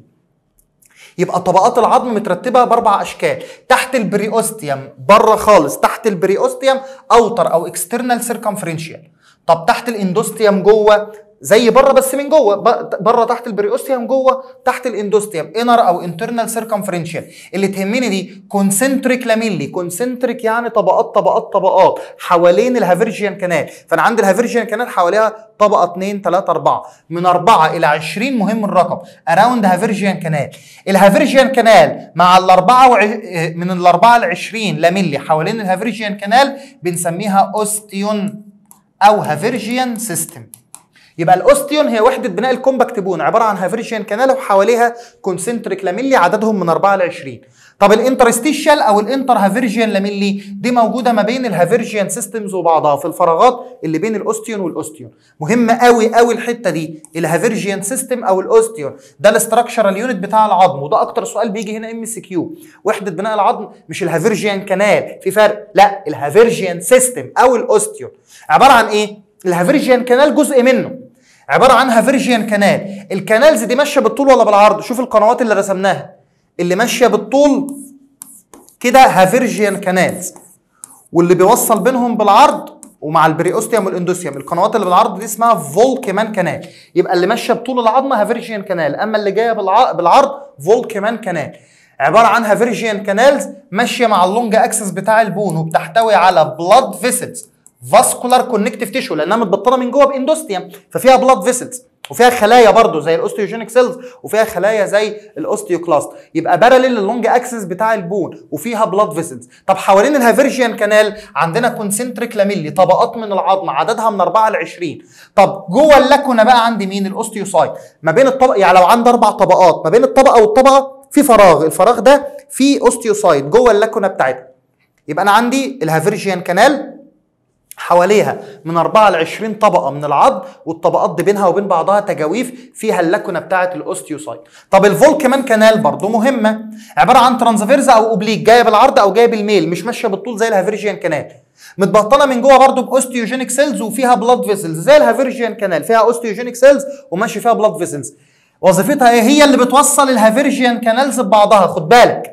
يبقى طبقات العظم مترتبه باربع اشكال تحت البريوستيوم بره خالص تحت البريوستيوم اوتر او اكسترنال سيركمفرنشيال طب تحت الاندوستيوم جوه زي بره بس من جوه بره تحت البريوستيوم جوه تحت الاندوستيوم انر او انترنال سيركمفرنشال اللي تهمني دي كونسنتريك لاميلي كونسنتريك يعني طبقات طبقات طبقات حوالين الهافيرجيان كانال فانا عندي الهافيرجيان كانال حواليها طبقه 2 3 4 من 4 الى 20 مهم الرقم اراوند هافيرجيان كانال الهافيرجيان كانال مع الاربعه وع... من الاربعه ل 20 لاميلي حوالين الهافيرجيان كانال بنسميها اوستيون او هافيرجيان سيستم يبقى الاوستيون هي وحده بناء الكومباكت بون عباره عن هافيرجيان كانال وحواليها كونسنتريك لاميلي عددهم من 4 ل 20 طب الانترستيشال او الانتر هافيرجيان لاميلي دي موجوده ما بين الهافيرجيان سيستمز وبعضها في الفراغات اللي بين الاوستيون والاوستيون مهم قوي قوي الحته دي الهافيرجيان سيستم او الاوستيون ده الاستراكشرال يونت بتاع العظم وده اكتر سؤال بيجي هنا ام سي كيو وحده بناء العظم مش الهافيرجيان كانال في فرق لا الهافيرجيان سيستم او الاوستيون عباره عن ايه الهافيرجيان كانال جزء منه عباره عن هافيرجيان كانال الكانالز دي ماشيه بالطول ولا بالعرض شوف القنوات اللي رسمناها اللي ماشيه بالطول كده هافيرجيان كانالز واللي بيوصل بينهم بالعرض ومع البريوستيوم والاندوستيوم القنوات اللي بالعرض دي اسمها فولكمان كانال يبقى اللي ماشيه بطول العظمه هافيرجيان كانال اما اللي جايه بالع- بالعرض فولكمان كانال عباره عن هافيرجيان كانالز ماشيه مع اللونج اكسس بتاع البون وبتحتوي على بلاد فيسلز فاسكولار كونكتيف تيشو لانها متبطنه من جوه باندوستيوم ففيها بلاد فيسلز وفيها خلايا برضه زي الاوستيوجينيك سيلز وفيها خلايا زي الاوستيوكلاست يبقى باراليل للونج اكسس بتاع البون وفيها بلاد فيسلز طب حوالين الهافيرجيان كانال عندنا كونسنتريك لاميلي طبقات من العظم عددها من 4 ل 20 طب جوه اللاكونه بقى عندي مين الاوستيوسايت ما بين الطبق يعني لو عندي اربع طبقات ما بين الطبقه والطبقه في فراغ الفراغ ده فيه اوستيوسايت جوه اللاكونه بتاعتها يبقى انا عندي الهافيرجيان كانال حواليها من 4 ل 20 طبقه من العظم والطبقات دي بينها وبين بعضها تجاويف فيها اللاكونه بتاعه الاوستيوسايت طب الفولكمان كانال برضو مهمه عباره عن ترانسفيرز او اوبليك جايه بالعرض او جايه بالميل مش ماشيه بالطول زي الهافيرجيان كانال متبطنه من جوه برضو باوستيوجينيك سيلز وفيها بلاد فيسلز زي الهافيرجيان كانال فيها اوستيوجينيك سيلز وماشي فيها بلاد فيسلز وظيفتها ايه هي اللي بتوصل الهافيرجيان كانالز ببعضها خد بالك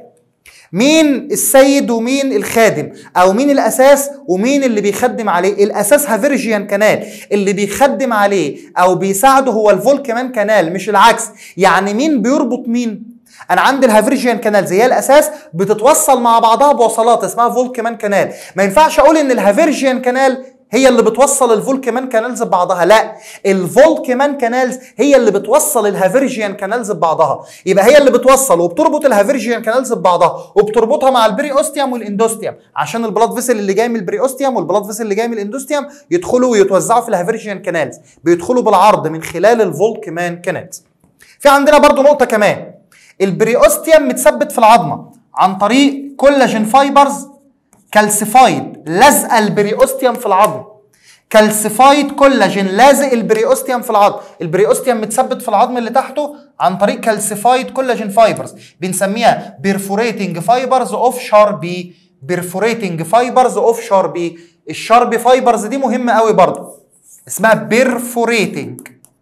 مين السيد ومين الخادم او مين الاساس ومين اللي بيخدم عليه الاساس هافيرجيان كانال اللي بيخدم عليه او بيساعده هو الفولكمان كانال مش العكس يعني مين بيربط مين انا عندي الهافيرجيان كانال زي الاساس بتتوصل مع بعضها بوصلات اسمها فولكمان كانال ما ينفعش اقول ان الهافيرجيان كانال هي اللي بتوصل الفولكمان كانالز ببعضها لا الفولكمان كانالز هي اللي بتوصل الهافيرجيان كانالز ببعضها يبقى هي اللي بتوصل وبتربط الهافيرجيان كانالز ببعضها وبتربطها مع البريوستيوم والاندوستيوم عشان البلاد فيسل اللي جاي من البريوستيوم والبلاد فيسل اللي جاي من الاندوستيوم يدخلوا ويتوزعوا في الهافيرجيان كانالز بيدخلوا بالعرض من خلال الفولكمان كانالز في عندنا برضو نقطه كمان البريوستيوم متثبت في العظمه عن طريق كولاجين فايبرز كالسيفايد لازقه البريوستيوم في العظم كالسيفايد كولاجين لازق البريوستيوم في العظم البريوستيوم متثبت في العظم اللي تحته عن طريق كالسيفايد كولاجين فايبرز بنسميها بيرفوريتنج فايبرز اوف شاربي بيرفوريتنج فايبرز اوف شاربي الشاربي فايبرز دي مهمه قوي برضو اسمها بيرفوريتنج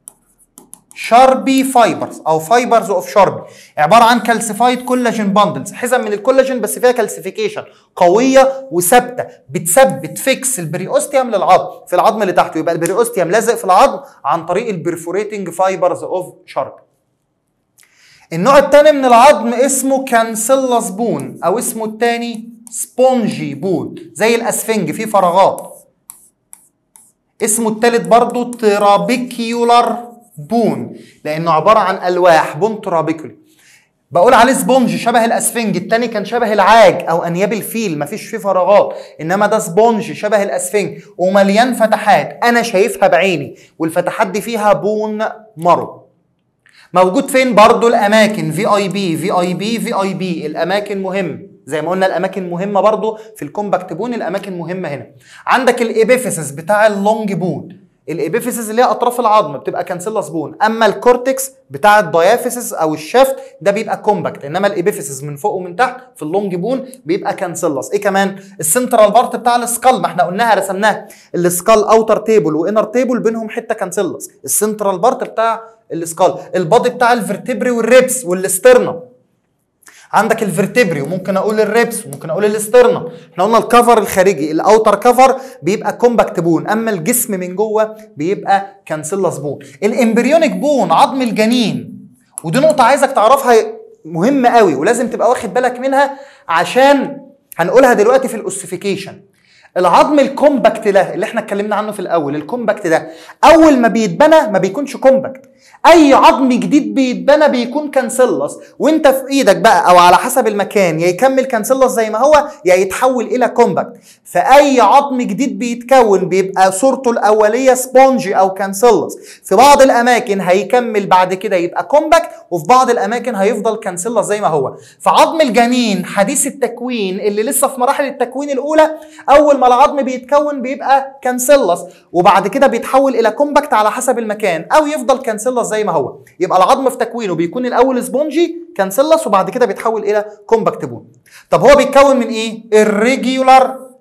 شاربي فايبرز او فايبرز اوف شاربي عباره عن كالسيفايد كولاجين باندلز حزم من الكولاجين بس فيها كالسيفيكيشن قويه وثابته بتثبت فيكس البريوستيوم للعظم في العظم اللي تحته يبقى البريوستيوم لازق في العظم عن طريق البرفوريتنج فايبرز اوف شاربي النوع الثاني من العظم اسمه كانسيلاس بون او اسمه الثاني سبونجي بون زي الاسفنج فيه فراغات اسمه الثالث برضه ترابيكيولار بون لانه عباره عن الواح بون ترابيكولي بقول عليه سبونج شبه الاسفنج التاني كان شبه العاج او انياب الفيل مفيش فيه فراغات انما ده سبونج شبه الاسفنج ومليان فتحات انا شايفها بعيني والفتحات دي فيها بون مرو موجود فين برضو الاماكن في اي بي في اي بي في اي بي الاماكن مهم زي ما قلنا الاماكن مهمه برضو في الكومباكت بون الاماكن مهمه هنا عندك الابيفيسس بتاع اللونج بون الابيفيسس اللي هي اطراف العظم بتبقى كانسيلاس بون اما الكورتكس بتاع الدايافيسس او الشافت ده بيبقى كومباكت انما الابيفيسس من فوق ومن تحت في اللونج بون بيبقى كانسيلاس ايه كمان السنترال بارت بتاع السكال ما احنا قلناها رسمناها السكال اوتر تيبل وانر تيبل بينهم حته كانسيلاس السنترال بارت بتاع السكال البادي بتاع الفرتبري والريبس والاسترنم عندك الفرتبري وممكن اقول الريبس وممكن اقول الاسترنم احنا قلنا الكفر الخارجي الاوتر كفر بيبقى كومباكت بون اما الجسم من جوه بيبقى كانسيلاس بون الامبريونيك بون عظم الجنين ودي نقطه عايزك تعرفها مهمه قوي ولازم تبقى واخد بالك منها عشان هنقولها دلوقتي في الاوسيفيكيشن العظم الكومباكت ده اللي احنا اتكلمنا عنه في الاول الكومباكت ده اول ما بيتبنى ما بيكونش كومباكت اي عظم جديد بيتبنى بيكون كانسيلس وانت في ايدك بقى او على حسب المكان يا يكمل كانسيلس زي ما هو يا يتحول الى كومباكت فاي عظم جديد بيتكون بيبقى صورته الاوليه سبونجي او كانسيلس في بعض الاماكن هيكمل بعد كده يبقى كومباكت وفي بعض الاماكن هيفضل كانسيلس زي ما هو فعظم الجنين حديث التكوين اللي لسه في مراحل التكوين الاولى اول ما العظم بيتكون بيبقى كانسيلس وبعد كده بيتحول الى كومباكت على حسب المكان او يفضل كانسيلس زي ما هو يبقى العظم في تكوينه بيكون الاول سبونجي كانسيلس وبعد كده بيتحول الى كومباكت بون طب هو بيتكون من ايه الريجيولار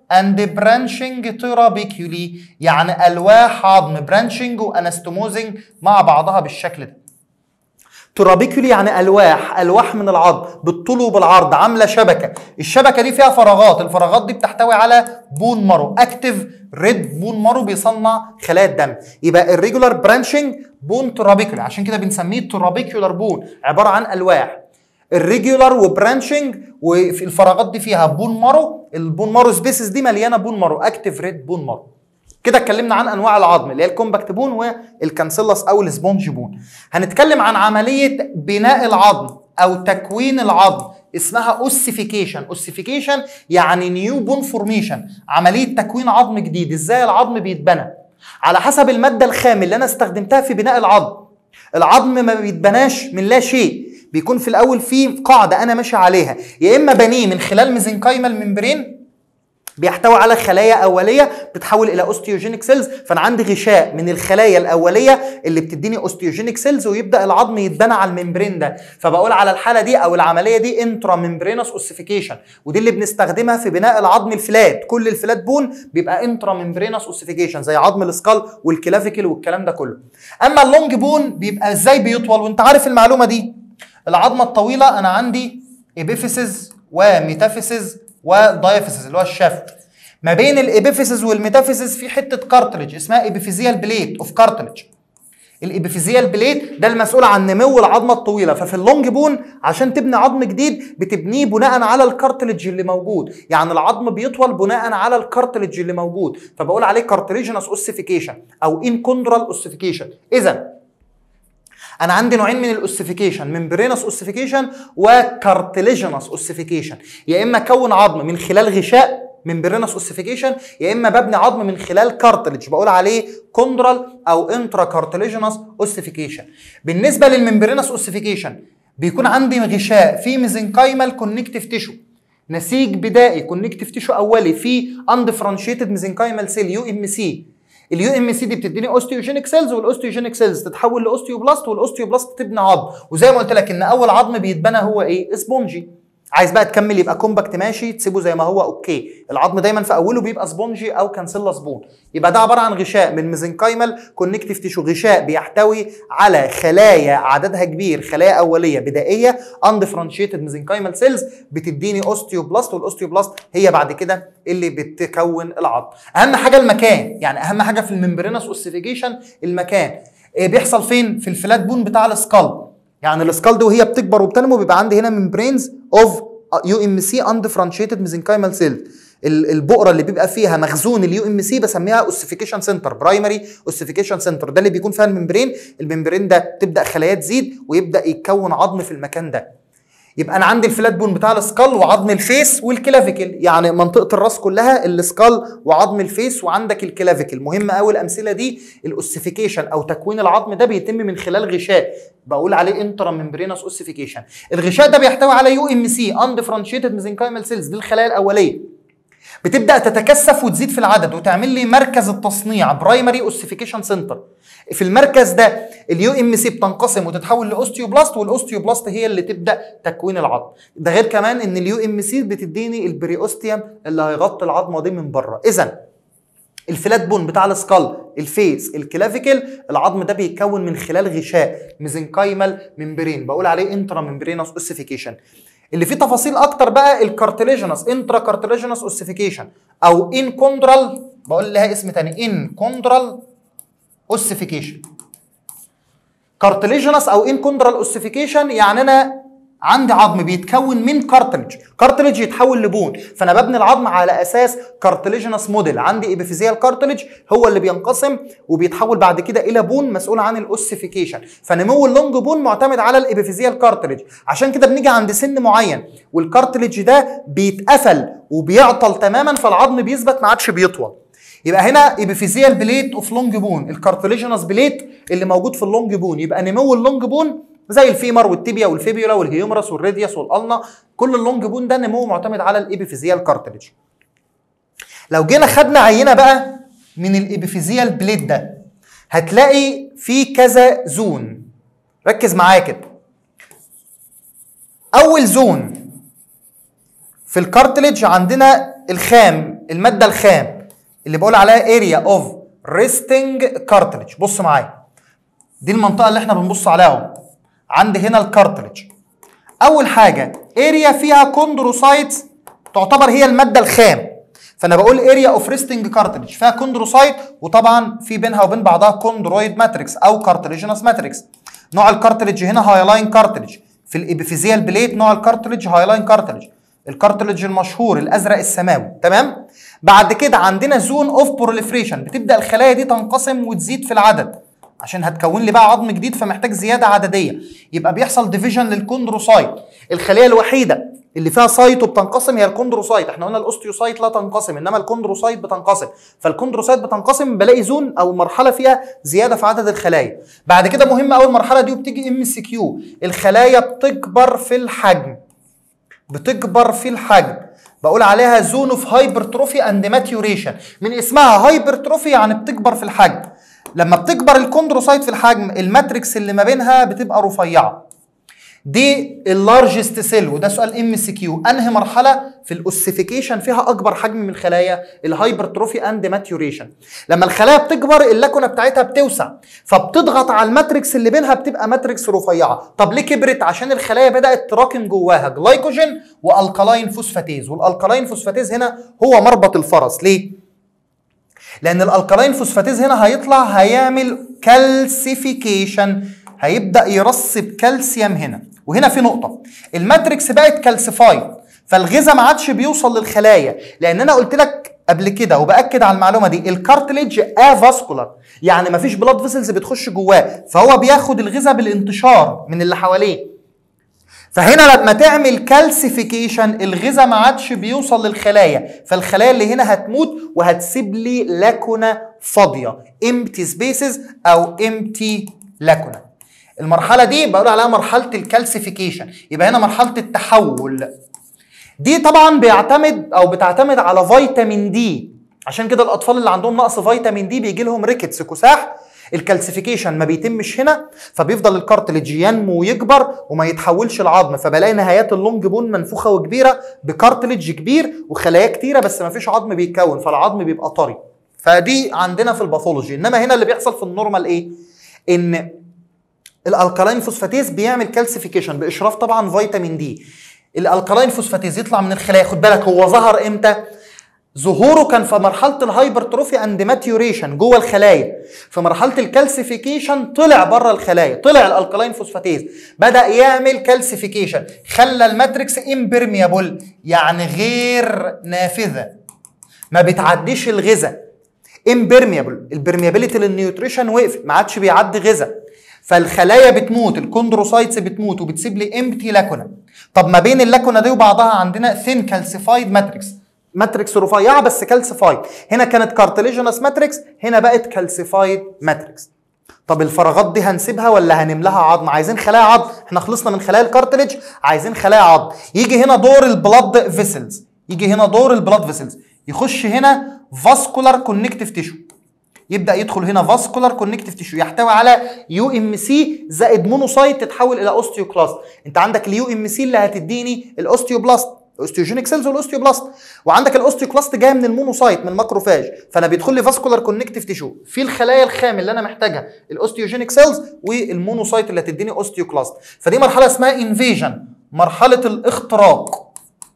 and branching trabeculae يعني الواح عظم branching وانستموزنج مع بعضها بالشكل ده ترابيكولي يعني الواح الواح من العظم بالطول وبالعرض عامله شبكه الشبكه دي فيها فراغات الفراغات دي بتحتوي على بون مارو اكتف ريد بون مارو بيصنع خلايا الدم يبقى الريجولار برانشنج بون ترابيكولي عشان كده بنسميه ترابيكولار بون عباره عن الواح الريجولار وبرانشنج وفي الفراغات دي فيها بون مارو البون مارو سبيسز دي مليانه بون مارو اكتف ريد بون مارو كده اتكلمنا عن انواع العظم اللي هي الكومباكت بون والكانسيلس او السبونج بون هنتكلم عن عمليه بناء العظم او تكوين العظم اسمها اوسيفيكيشن اوسيفيكيشن يعني نيو بون فورميشن عمليه تكوين عظم جديد ازاي العظم بيتبنى على حسب الماده الخام اللي انا استخدمتها في بناء العظم العظم ما بيتبناش من لا شيء بيكون في الاول في قاعده انا ماشي عليها يا اما بنيه من خلال ميزنكايمال ممبرين بيحتوي على خلايا اوليه بتتحول الى اوستيوجينيك سيلز فانا عندي غشاء من الخلايا الاوليه اللي بتديني اوستيوجينيك سيلز ويبدا العظم يتبنى على الممبرين ده فبقول على الحاله دي او العمليه دي انترا ممبرينوس اوسيفيكيشن ودي اللي بنستخدمها في بناء العظم الفلات كل الفلات بون بيبقى انترا ممبرينوس اوسيفيكيشن زي عظم السكال والكلافيكل والكلام ده كله اما اللونج بون بيبقى ازاي بيطول وانت عارف المعلومه دي العظمه الطويله انا عندي ابيفيسز وميتافيسز ودايفيسز اللي هو الشفت ما بين الابيفيسز والميتافيسز في حته كارتلج اسمها ابيفيزيال بليت اوف كارتلج الابيفيزيال بليت ده المسؤول عن نمو العظمه الطويله ففي اللونج بون عشان تبني عظم جديد بتبنيه بناء على الكارتلج اللي موجود يعني العظم بيطول بناء على الكارتلج اللي موجود فبقول عليه كارتليجينس اوسيفيكيشن او انكوندرال اوسيفيكيشن اذا انا عندي نوعين من الاوسيفيكيشن ممبرينس اوسيفيكيشن وكارتليجينس اوسيفيكيشن يا اما اكون عظم من خلال غشاء ممبرينس اوسيفيكيشن يا اما ببني عظم من خلال كارتلج بقول عليه كوندرال او انترا كارتليجينس اوسيفيكيشن بالنسبه للممبرينس اوسيفيكيشن بيكون عندي غشاء فيه ميزنكايمال كونكتيف تيشو نسيج بدائي كونكتيف تيشو اولي في اندفرنشيتد ميزنكايمال سيل يو ام سي اليو ام سي دي بتديني اوستيوجينيك سيلز والاوستيوجينيك سيلز تتحول لاوستيوبلاست والاوستيوبلاست تبني عظم وزي ما قلت لك ان اول عظم بيتبنى هو ايه اسبونجي عايز بقى تكمل يبقى كومباكت ماشي تسيبه زي ما هو اوكي العظم دايما في اوله بيبقى سبونجي او كانسيلا سبون يبقى ده عباره عن غشاء من ميزنكايمال كونكتيف تيشو غشاء بيحتوي على خلايا عددها كبير خلايا اوليه بدائيه اندفرنشيتد ميزنكايمال سيلز بتديني اوستيوبلاست والاوستيوبلاست هي بعد كده اللي بتكون العظم اهم حاجه المكان يعني اهم حاجه في الممبرينس اوسيفيكيشن المكان إيه بيحصل فين في الفلات بون بتاع السكال يعني السكال دي وهي بتكبر وبتنمو بيبقى عندي هنا ممبرينز اوف يو ام سي اندفرنشيتد ميزنكايمال سيل البقره اللي بيبقى فيها مخزون اليو ام سي بسميها اوسيفيكيشن سنتر برايمري اوسيفيكيشن سنتر ده اللي بيكون فيها الممبرين الممبرين ده تبدا خلايا تزيد ويبدا يتكون عظم في المكان ده يبقى انا عندي الفلات بون بتاع السكال وعظم الفيس والكلافيكل يعني منطقه الراس كلها السكال وعظم الفيس وعندك الكلافيكل مهم قوي الامثله دي الاوسيفيكيشن او تكوين العظم ده بيتم من خلال غشاء بقول عليه انترا ممبرينس اوسيفيكيشن الغشاء ده بيحتوي على يو ام سي اندفرنشيتد ميزنكايمال سيلز دي الخلايا الاوليه بتبدا تتكثف وتزيد في العدد وتعمل لي مركز التصنيع برايمري اوسيفيكيشن سنتر في المركز ده اليو ام سي بتنقسم وتتحول لاوستيوبلاست والاوستيوبلاست هي اللي تبدا تكوين العظم ده غير كمان ان اليو ام سي بتديني البريوستيوم اللي هيغطي العظمه دي من بره اذا الفلات بون بتاع السكال الفيس الكلافيكل العظم ده بيتكون من خلال غشاء ميزنكايمال ممبرين بقول عليه انترا ممبرينوس اوسيفيكيشن اللي فيه تفاصيل اكتر بقى الكارتليجينس انترا كارتليجينس اوسيفيكيشن او ان كوندرال بقول لها اسم تاني ان كوندرال اوسيفيكيشن كارتليجينس او ان كوندرال اوسيفيكيشن يعني انا عندي عظم بيتكون من كارتلج كارتلج يتحول لبون فانا ببني العظم على اساس كارتليجينس موديل عندي ايبيفيزيال كارتلج هو اللي بينقسم وبيتحول بعد كده الى بون مسؤول عن الاوسيفيكيشن فنمو اللونج بون معتمد على الايبيفيزيال كارتلج عشان كده بنيجي عند سن معين والكارتلج ده بيتقفل وبيعطل تماما فالعظم بيثبت ما عادش بيطول يبقى هنا ايبيفيزيال بليت اوف لونج بون الكارتليجينس بليت اللي موجود في اللونج بون يبقى نمو اللونج بون زي الفيمر والتيبيا والفيبيولا والهيومرس والريديوس والالنا كل اللونج بون ده نموه معتمد على الايبيفيزيال كارتلج لو جينا خدنا عينه بقى من الايبيفيزيال بليت ده هتلاقي في كذا زون ركز معايا كده اول زون في الكارتلج عندنا الخام الماده الخام اللي بقول عليها اريا اوف ريستنج كارتلج بص معايا دي المنطقه اللي احنا بنبص عليها اهو عندي هنا الكارتلج اول حاجه اريا فيها كوندروسايتس تعتبر هي الماده الخام فانا بقول اريا اوف ريستنج كارتلج فيها كوندروسايت وطبعا في بينها وبين بعضها كوندرويد ماتريكس او كارتليجينس ماتريكس نوع الكارتلج هنا هايلاين كارتلج في الابيفيزيال بليت نوع الكارتلج هايلاين كارتلج الكارتلج المشهور الازرق السماوي تمام بعد كده عندنا زون اوف بروليفريشن بتبدا الخلايا دي تنقسم وتزيد في العدد عشان هتكون لي بقى عظم جديد فمحتاج زياده عدديه يبقى بيحصل ديفيجن للكوندروسايت الخليه الوحيده اللي فيها سايت وبتنقسم هي الكوندروسايت احنا قلنا الاوستيوسايت لا تنقسم انما الكوندروسايت بتنقسم فالكوندروسايت بتنقسم بلاقي زون او مرحله فيها زياده في عدد الخلايا بعد كده مهم قوي المرحله دي وبتيجي ام سي كيو الخلايا بتكبر في الحجم بتكبر في الحجم بقول عليها زون اوف هايبرتروفي اند ماتيوريشن من اسمها هايبرتروفي يعني بتكبر في الحجم لما بتكبر الكوندروسايت في الحجم الماتريكس اللي ما بينها بتبقى رفيعه دي اللارجست سيل وده سؤال ام سي كيو انهي مرحله في الاوسيفيكيشن فيها اكبر حجم من الخلايا الهايبرتروفي اند ماتيوريشن لما الخلايا بتكبر اللاكونه بتاعتها بتوسع فبتضغط على الماتريكس اللي بينها بتبقى ماتريكس رفيعه طب ليه كبرت عشان الخلايا بدات تراكم جواها جلايكوجين والكالاين فوسفاتيز والالكالاين فوسفاتيز هنا هو مربط الفرس ليه لان الالكالاين فوسفاتيز هنا هيطلع هيعمل كالسيفيكيشن هيبدا يرسب كالسيوم هنا وهنا في نقطه الماتريكس بقت كالسيفايد فالغذاء ما عادش بيوصل للخلايا لان انا قلت لك قبل كده وباكد على المعلومه دي الكارتليج افاسكولار يعني ما فيش بلاد فيسلز بتخش جواه فهو بياخد الغذاء بالانتشار من اللي حواليه فهنا لما تعمل كالسيفيكيشن الغذاء ما عادش بيوصل للخلايا فالخلايا اللي هنا هتموت وهتسيب لي لاكونه فاضيه امتي سبيسز او امتي لاكونه المرحله دي بقول عليها مرحله الكالسيفيكيشن يبقى هنا مرحله التحول دي طبعا بيعتمد او بتعتمد على فيتامين دي عشان كده الاطفال اللي عندهم نقص فيتامين دي بيجي لهم ريكتس كساح الكالسيفيكيشن ما بيتمش هنا فبيفضل الكارتليج ينمو ويكبر وما يتحولش لعظم فبلاقي نهايات اللونج بون منفوخه وكبيره بكارتليج كبير وخلايا كتيره بس ما فيش عظم بيتكون فالعظم بيبقى طري فدي عندنا في الباثولوجي انما هنا اللي بيحصل في النورمال ايه ان الالكالاين فوسفاتيز بيعمل كالسيفيكيشن باشراف طبعا فيتامين دي الالكالاين فوسفاتيز يطلع من الخلايا خد بالك هو ظهر امتى ظهوره كان في مرحله الهايبرتروفي اند ماتيوريشن جوه الخلايا في مرحله الكالسيفيكيشن طلع بره الخلايا طلع الالكالاين فوسفاتيز بدا يعمل كالسيفيكيشن خلى الماتريكس امبرميابل يعني غير نافذه ما بتعديش الغذاء امبرميابل البرميابيليتي للنيوتريشن وقفت ما عادش بيعدي غذاء فالخلايا بتموت الكوندروسايتس بتموت وبتسيب لي امبتي لاكونا طب ما بين اللاكونا دي وبعضها عندنا ثين كالسيفايد ماتريكس ماتريكس رفيعه بس كالسيفايد هنا كانت كارتليجينس ماتريكس هنا بقت كالسيفايد ماتريكس طب الفراغات دي هنسيبها ولا هنملاها عظم عايزين خلايا عظم احنا خلصنا من خلايا الكارتليج عايزين خلايا عظم يجي هنا دور البلاد فيسلز يجي هنا دور البلاد فيسلز يخش هنا فاسكولار كونكتيف تيشو يبدا يدخل هنا فاسكولار كونكتيف تيشو يحتوي على يو ام سي زائد مونوسايت تتحول الى اوستيوكلاست انت عندك اليو ام سي اللي هتديني الاوستيوبلاست الاوستيوجينيك سيلز والاوستيوبلاست وعندك الاوستيوكلاست جايه من المونوسايت من الماكروفاج فانا بيدخل لي فاسكولار كونكتيف تيشو في الخلايا الخام اللي انا محتاجها الاوستيوجينيك سيلز والمونوسايت اللي هتديني اوستيوكلاست فدي مرحله اسمها انفيجن مرحله الاختراق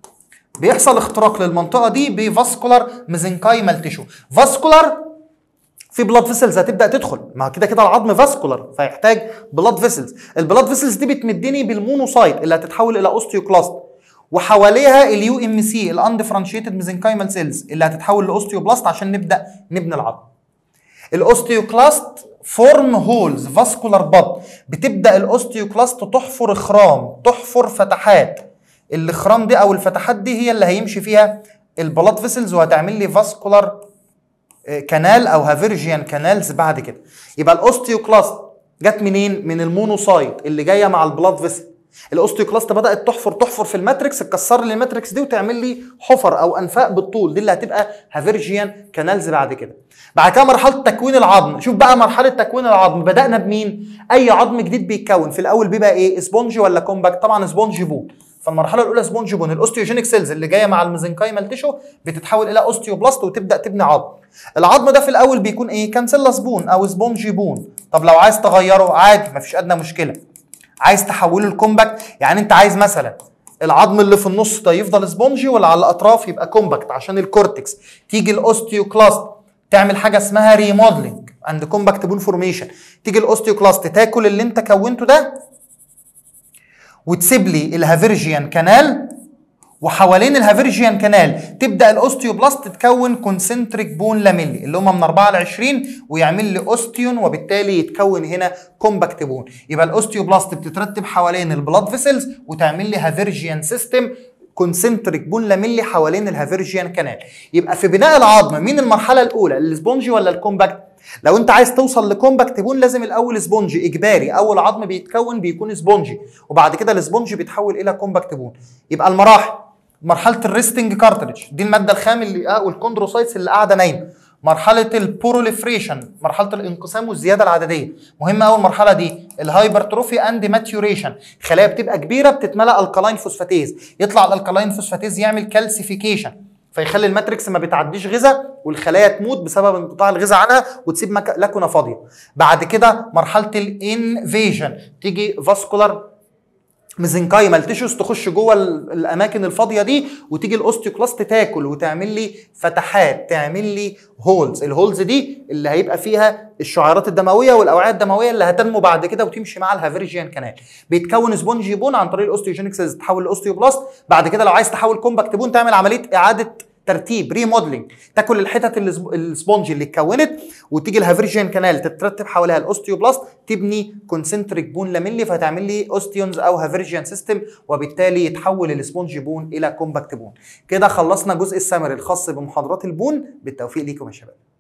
بيحصل اختراق للمنطقه دي بفاسكولار ميزنكايمال تيشو فاسكولار في بلاد فيسلز هتبدا تدخل ما كده كده العظم فاسكولار فيحتاج بلاد فيسلز البلاد فيسلز دي بتمدني بالمونوسايت اللي هتتحول الى اوستيوكلاست وحواليها اليو ام سي الاندفرنشيتد ميزنكايمال سيلز اللي هتتحول لاوستيوبلاست عشان نبدا نبني العظم الاوستيوكلاست فورم هولز فاسكولار باد بتبدا الاوستيوكلاست تحفر خرام تحفر فتحات الخرام دي او الفتحات دي هي اللي هيمشي فيها البلاد فيسلز وهتعمل لي فاسكولار كانال او هافيرجيان كانالز بعد كده يبقى الاوستيوكلاست جت منين من المونوسايت اللي جايه مع البلاد فيسل الاوستيوكلاست بدات تحفر تحفر في الماتريكس تكسر لي الماتريكس دي وتعمل لي حفر او انفاق بالطول دي اللي هتبقى هافيرجيان كانالز بعد كده بعد كده مرحله تكوين العظم شوف بقى مرحله تكوين العظم بدانا بمين اي عظم جديد بيتكون في الاول بيبقى ايه اسبونجي ولا كومباكت طبعا اسبونجي بون فالمرحله الاولى سبونج بون الاوستيوجينيك سيلز اللي جايه مع الميزنكايمال تيشو بتتحول الى اوستيوبلاست وتبدا تبني عظم العظم ده في الاول بيكون ايه كانسيلا بون او سبونجي بون طب لو عايز تغيره عادي مفيش ادنى مشكله عايز تحوله لكومباكت يعني انت عايز مثلا العظم اللي في النص ده يفضل سبونجي ولا على الاطراف يبقى كومباكت عشان الكورتكس تيجي الاوستيوكلاست تعمل حاجه اسمها ريموديلنج عند كومباكت بون فورميشن تيجي الاوستيوكلاست تاكل اللي انت كونته ده وتسيب لي الهافيرجيان كانال وحوالين الهافيرجيان كانال تبدا الاوستيوبلاست تتكون كونسنتريك بون لاميلي اللي هم من 4 ل 20 ويعمل لي اوستيون وبالتالي يتكون هنا كومباكت بون يبقى الاوستيوبلاست بتترتب حوالين البلاد فيسلز وتعمل لي هافيرجيان سيستم كونسنتريك بون لاميلي حوالين الهافيرجيان كانال يبقى في بناء العظم مين المرحله الاولى السبونجي ولا الكومباكت لو انت عايز توصل لكومباكت بون لازم الاول سبونجي اجباري اول عظم بيتكون بيكون سبونجي وبعد كده السبونجي بيتحول الى كومباكت بون يبقى المراحل مرحله الريستنج كارتريج دي الماده الخام اللي آه والكوندروسايتس اللي قاعده نايمه مرحله البروليفريشن مرحله الانقسام والزياده العدديه مهمه قوي المرحله دي الهايبرتروفي اند ماتيوريشن خلايا بتبقى كبيره بتتملى الكالاين فوسفاتيز يطلع الالكالاين فوسفاتيز يعمل كالسيفيكيشن فيخلي الماتريكس ما بتعديش غذاء والخلايا تموت بسبب انقطاع الغذاء عنها وتسيب مك- لاكونه فاضيه بعد كده مرحله الانفيجن تيجي فاسكولار ميزنكايمال تيشوز تخش جوه ال- الاماكن الفاضيه دي وتيجي الاوستيوكلاست تاكل وتعمل لي فتحات تعمل لي هولز الهولز دي اللي هيبقى فيها الشعيرات الدمويه والاوعيه الدمويه اللي هتنمو بعد كده وتمشي مع الهافيرجيان كانال بيتكون سبونجي بون عن طريق الاوستيوجينيك سيلز تحول لاوستيوبلاست بعد كده لو عايز تحول كومباكت بون تعمل عمليه اعاده ترتيب ريموديلنج تاكل الحتت السب- السبونج اللي اتكونت وتيجي الهافيرجيان كانال تترتب حواليها الاوستيوبلاست تبني كونسنتريك بون لاميلي فتعمل لي اوستيونز او هافيرجيان سيستم وبالتالي يتحول السبونج بون الى كومباكت بون كده خلصنا جزء السمري الخاص بمحاضرات البون بالتوفيق ليكم يا شباب